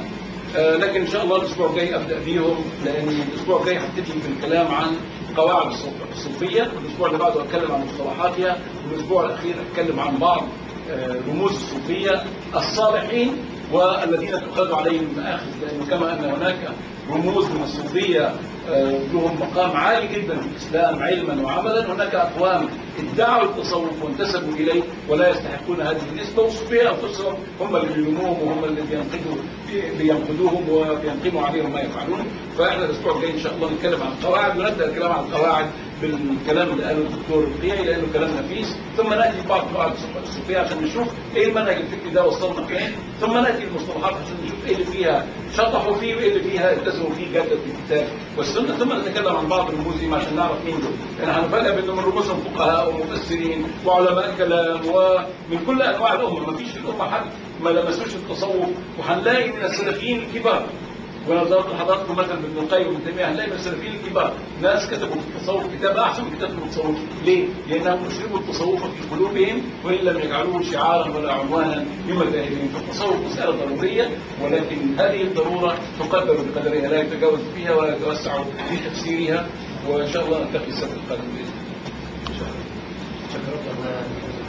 آه، لكن ان شاء الله الاسبوع الجاي ابدا بيهم لان الاسبوع الجاي هبتدي بالكلام عن قواعد الصوف- الصوفيه الاسبوع اللي بعده اتكلم عن مصطلحاتها والاسبوع الاخير اتكلم عن بعض آه، رموز الصوفيه الصالحين والذين تؤخذ عليهم المآخذ لانه كما ان هناك رموز من الصوفيه آه، لهم مقام عالي جدا في الاسلام علما وعملا هناك اقوام ادعوا التصوف وانتسبوا اليه ولا يستحقون هذه النسبه والصوفيه انفسهم هم اللي بيلوموهم وهم اللي بينقدوا بينقدوهم وبينقموا عليهم ما يفعلون فاحنا الاسبوع الجاي ان شاء الله نتكلم عن القواعد ونبدا الكلام عن القواعد بالكلام اللي قاله الدكتور الرقيعي لانه كلام نفيس ثم ناتي بعض قواعد الصوفيه عشان نشوف ايه المنهج الفكري ده وصلنا فين ثم ناتي المصطلحات عشان نشوف ايه اللي فيها شطحوا فيه وايه اللي فيها التزموا فيه جدا في الكتاب والسنه ثم نتكلم عن بعض الرموز دي عشان نعرف مين دول يعني هنفرق بين من رموزهم فقهاء ومفسرين وعلماء كلام ومن كل انواع الامه ما فيش في الامه حد ما لمسوش التصوف وهنلاقي من السلفيين الكبار وانا ضربت لحضراتكم مثلا ابن القيم وابن تيميه هنلاقي من السلفيين الكبار ناس كتبوا في التصوف كتاب احسن من كتاب التصوف ليه؟ لانهم اشربوا التصوف في قلوبهم وان لم يجعلوه شعارا ولا عنوانا لمذاهبهم فالتصوف مساله ضروريه ولكن هذه الضروره تقدر بقدرها لا يتجاوز فيها ولا يتوسع في تفسيرها وان شاء الله نلتقي السبت القادم باذن الله شكرا الله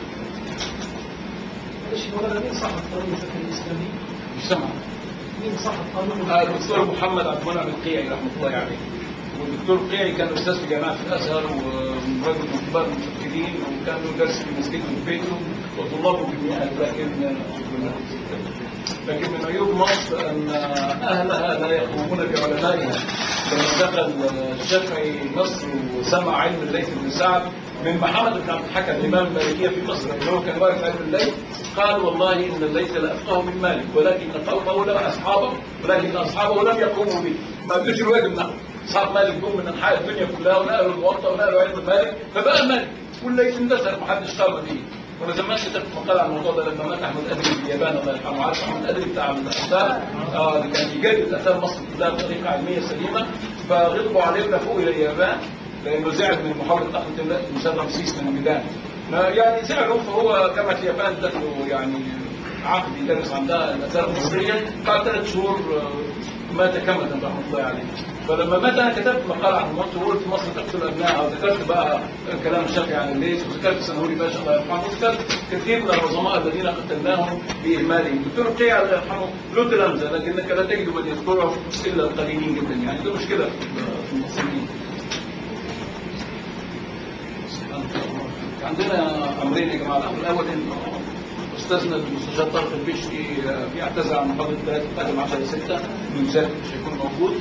معلش مولانا مين صاحب قانون الفقه الاسلامي؟ مش سمع مين صاحب قانون آه، الدكتور محمد عبد المنعم القيعي رحمه الله عليه والدكتور القيعي كان استاذ في جامعه الازهر ورجل من كبار المفكرين وكان له درس في مسجد في بيته وطلابه بالمئات لكن لكن من عيوب مصر ان اهلها لا يقومون بعلمائها لما دخل الشافعي مصر وسمع علم الليث بن سعد من محمد بن عبد الحكم الامام المالكيه في مصر اللي هو كان وارث علم الليث قال والله ان الليث لا افقه من مالك ولكن قومه لا اصحابه ولكن اصحابه لم يقوموا به ما ادوش الواجب نحو اصحاب مالك جم من انحاء الدنيا كلها ونقلوا الموطا ونقلوا علم مالك فبقى مالك والليث اندثر ما حدش قام به وانا زمان كتبت مقال عن الموضوع ده لما مات احمد ادري في اليابان الله يرحمه عارف احمد ادري بتاع الاثار اه اللي كان يجدد اثار مصر كلها بطريقه علميه سليمه فغضبوا عليه ولفوه الى اليابان لانه زعل من محاوله اخذ مسار رمسيس من الميدان ما يعني زعلوا فهو كما في اليابان ادته يعني عقد يدرس عندها الاثار المصريه بعد ثلاث شهور آه، مات كمدا رحمه الله عليه فلما مات انا كتبت مقال عن مصر وقلت مصر تقتل ابنائها وذكرت بقى كلام الشافعي عن الليث وذكرت سنهوري باشا الله يرحمه وذكرت كثير من العظماء الذين قتلناهم باهمالهم الدكتور القيعي الله يرحمه له تلامذه لكنك لا تجد من يذكره الا القليلين جدا يعني دي مشكله في المصريين عندنا امرين يا جماعه الامر الاول ان استاذنا المستشار طارق البشري آه، بيعتذر عن محاضره 3 قادم 10 6 من ذلك مش هيكون موجود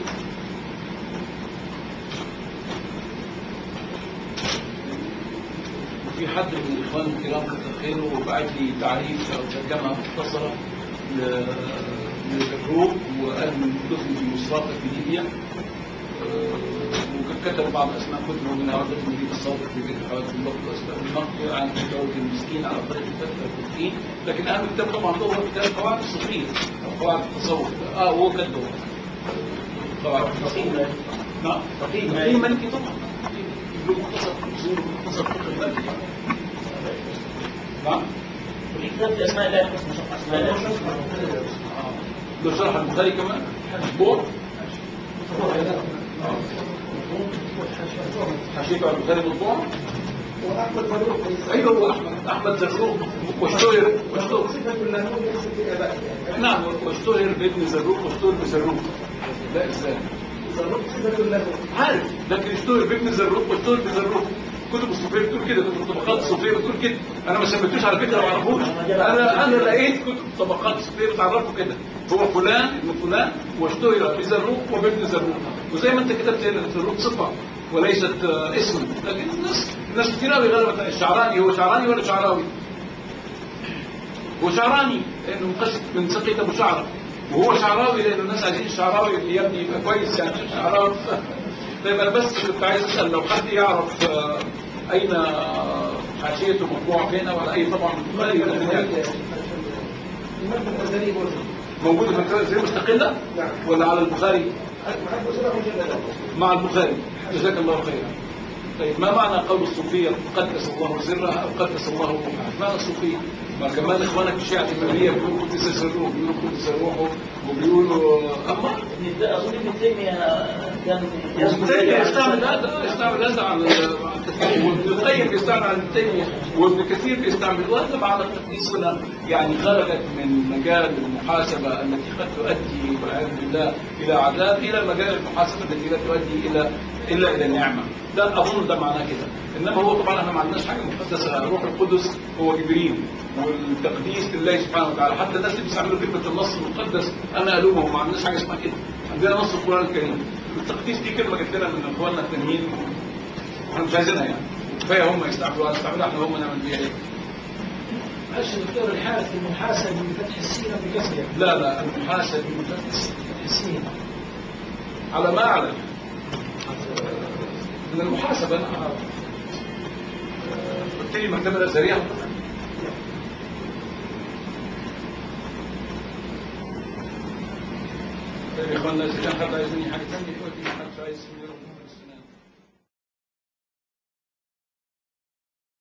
وفي حد من الاخوان الكرام كتر خيره وبعت لي تعريف او ترجمه مختصره ل- للجروب وقال من دخل في مصراتة في ليبيا وكتب بعض اسماء كتبه من هذا المدير الصادق في بيت الحوادث الوقت واسباب النقد عن تجاوز المسكين على طريق الفتره التدخين لكن اهم كتاب طبعا هو كتاب قواعد الصغير او قواعد التصوف اه هو كتبه قواعد التصوف نعم تقييم تقييم مالكي طبعا له مختصر اصول مختصر فقه المالكي نعم وليه كتاب في اسماء الله الحسنى شرح اسماء الله الحسنى له شرح البخاري كمان اسبوع حشيته على البخاري مطبوع واحمد فاروق ايوه هو احمد احمد زروق واشتهر واشتهر صفه له يحسب في ابائه نعم واشتهر بابن زروق واشتهر بزروق لا ازاي فاروق صفه له عارف لكن اشتهر بابن زروق واشتهر بزروق كتب الصوفيه بتقول كده كتب الطبقات الصوفيه بتقول كده انا ما سميتوش على فكره ما اعرفوش انا انا لقيت كتب الطبقات الصوفيه بتعرفه كده هو فلان ابن فلان واشتهر بزروق وبابن زروق وزي ما انت كتبت هنا زروق صفه وليست آه، اسم لكن الناس الناس كتير قوي غلبت الشعراني هو شعراني ولا شعراوي؟ هو شعراني لانه مقصد من سقية ابو شعره وهو شعراوي لان الناس عايزين الشعراوي اللي يبني يبقى كويس يعني مش شعراوي طيب انا بس كنت عايز اسال لو حد يعرف آه، اين حاشيته مطبوعه فين او على اي طبعا البخاري ولا في النهاية؟ الإمام الغزالي برضه موجوده في الكتاب زي مستقله نعم. ولا على البخاري محب وسبع مجلدات مع البخاري جزاك الله خيرا طيب ما معنى قول الصوفية قدس الله سرها أو قدس الله روحها؟ معنى الصوفية؟ ما كمان إخوانك الشيعة الإمامية بيقولوا قدس سره بيقولوا قدس روحه وبيقولوا أما ابن اظن ابن تيميه كان ابن تيمية يستعمل هذا يستعمل هذا على على التثليث وابن القيم يستعمل على ابن تيمية وابن كثير يستعمل وهذا على التقديس هنا يعني خرجت من مجال المحاسبة التي قد تؤدي والعياذ بالله إلى عذاب إلى مجال المحاسبة التي لا تؤدي إلى إلا إلى النعمة ده أظن ده معناه كده إنما هو طبعا احنا ما عندناش حاجة مقدسة الروح القدس هو جبريل والتقديس لله سبحانه وتعالى حتى الناس اللي بيستعملوا كلمة النص المقدس أنا ألومهم ما عندناش حاجة اسمها كده عندنا نص القرآن الكريم التقديس دي كلمة جت لنا من إخواننا التانيين احنا مش عايزينها يعني كفاية هم يستعملوها نستعملها احنا هم نعمل بيها ايه معلش دكتور الحارث المحاسب بفتح السين بكسرها لا لا المحاسب المفتش فتح السين على ما أعلم من المحاسبة أنا أعرف قلت لي مكتبة الأزهرية طيب يا إخوانا إذا كان حد عايزني حاجة ثانية يقول لي حد عايز يقول لي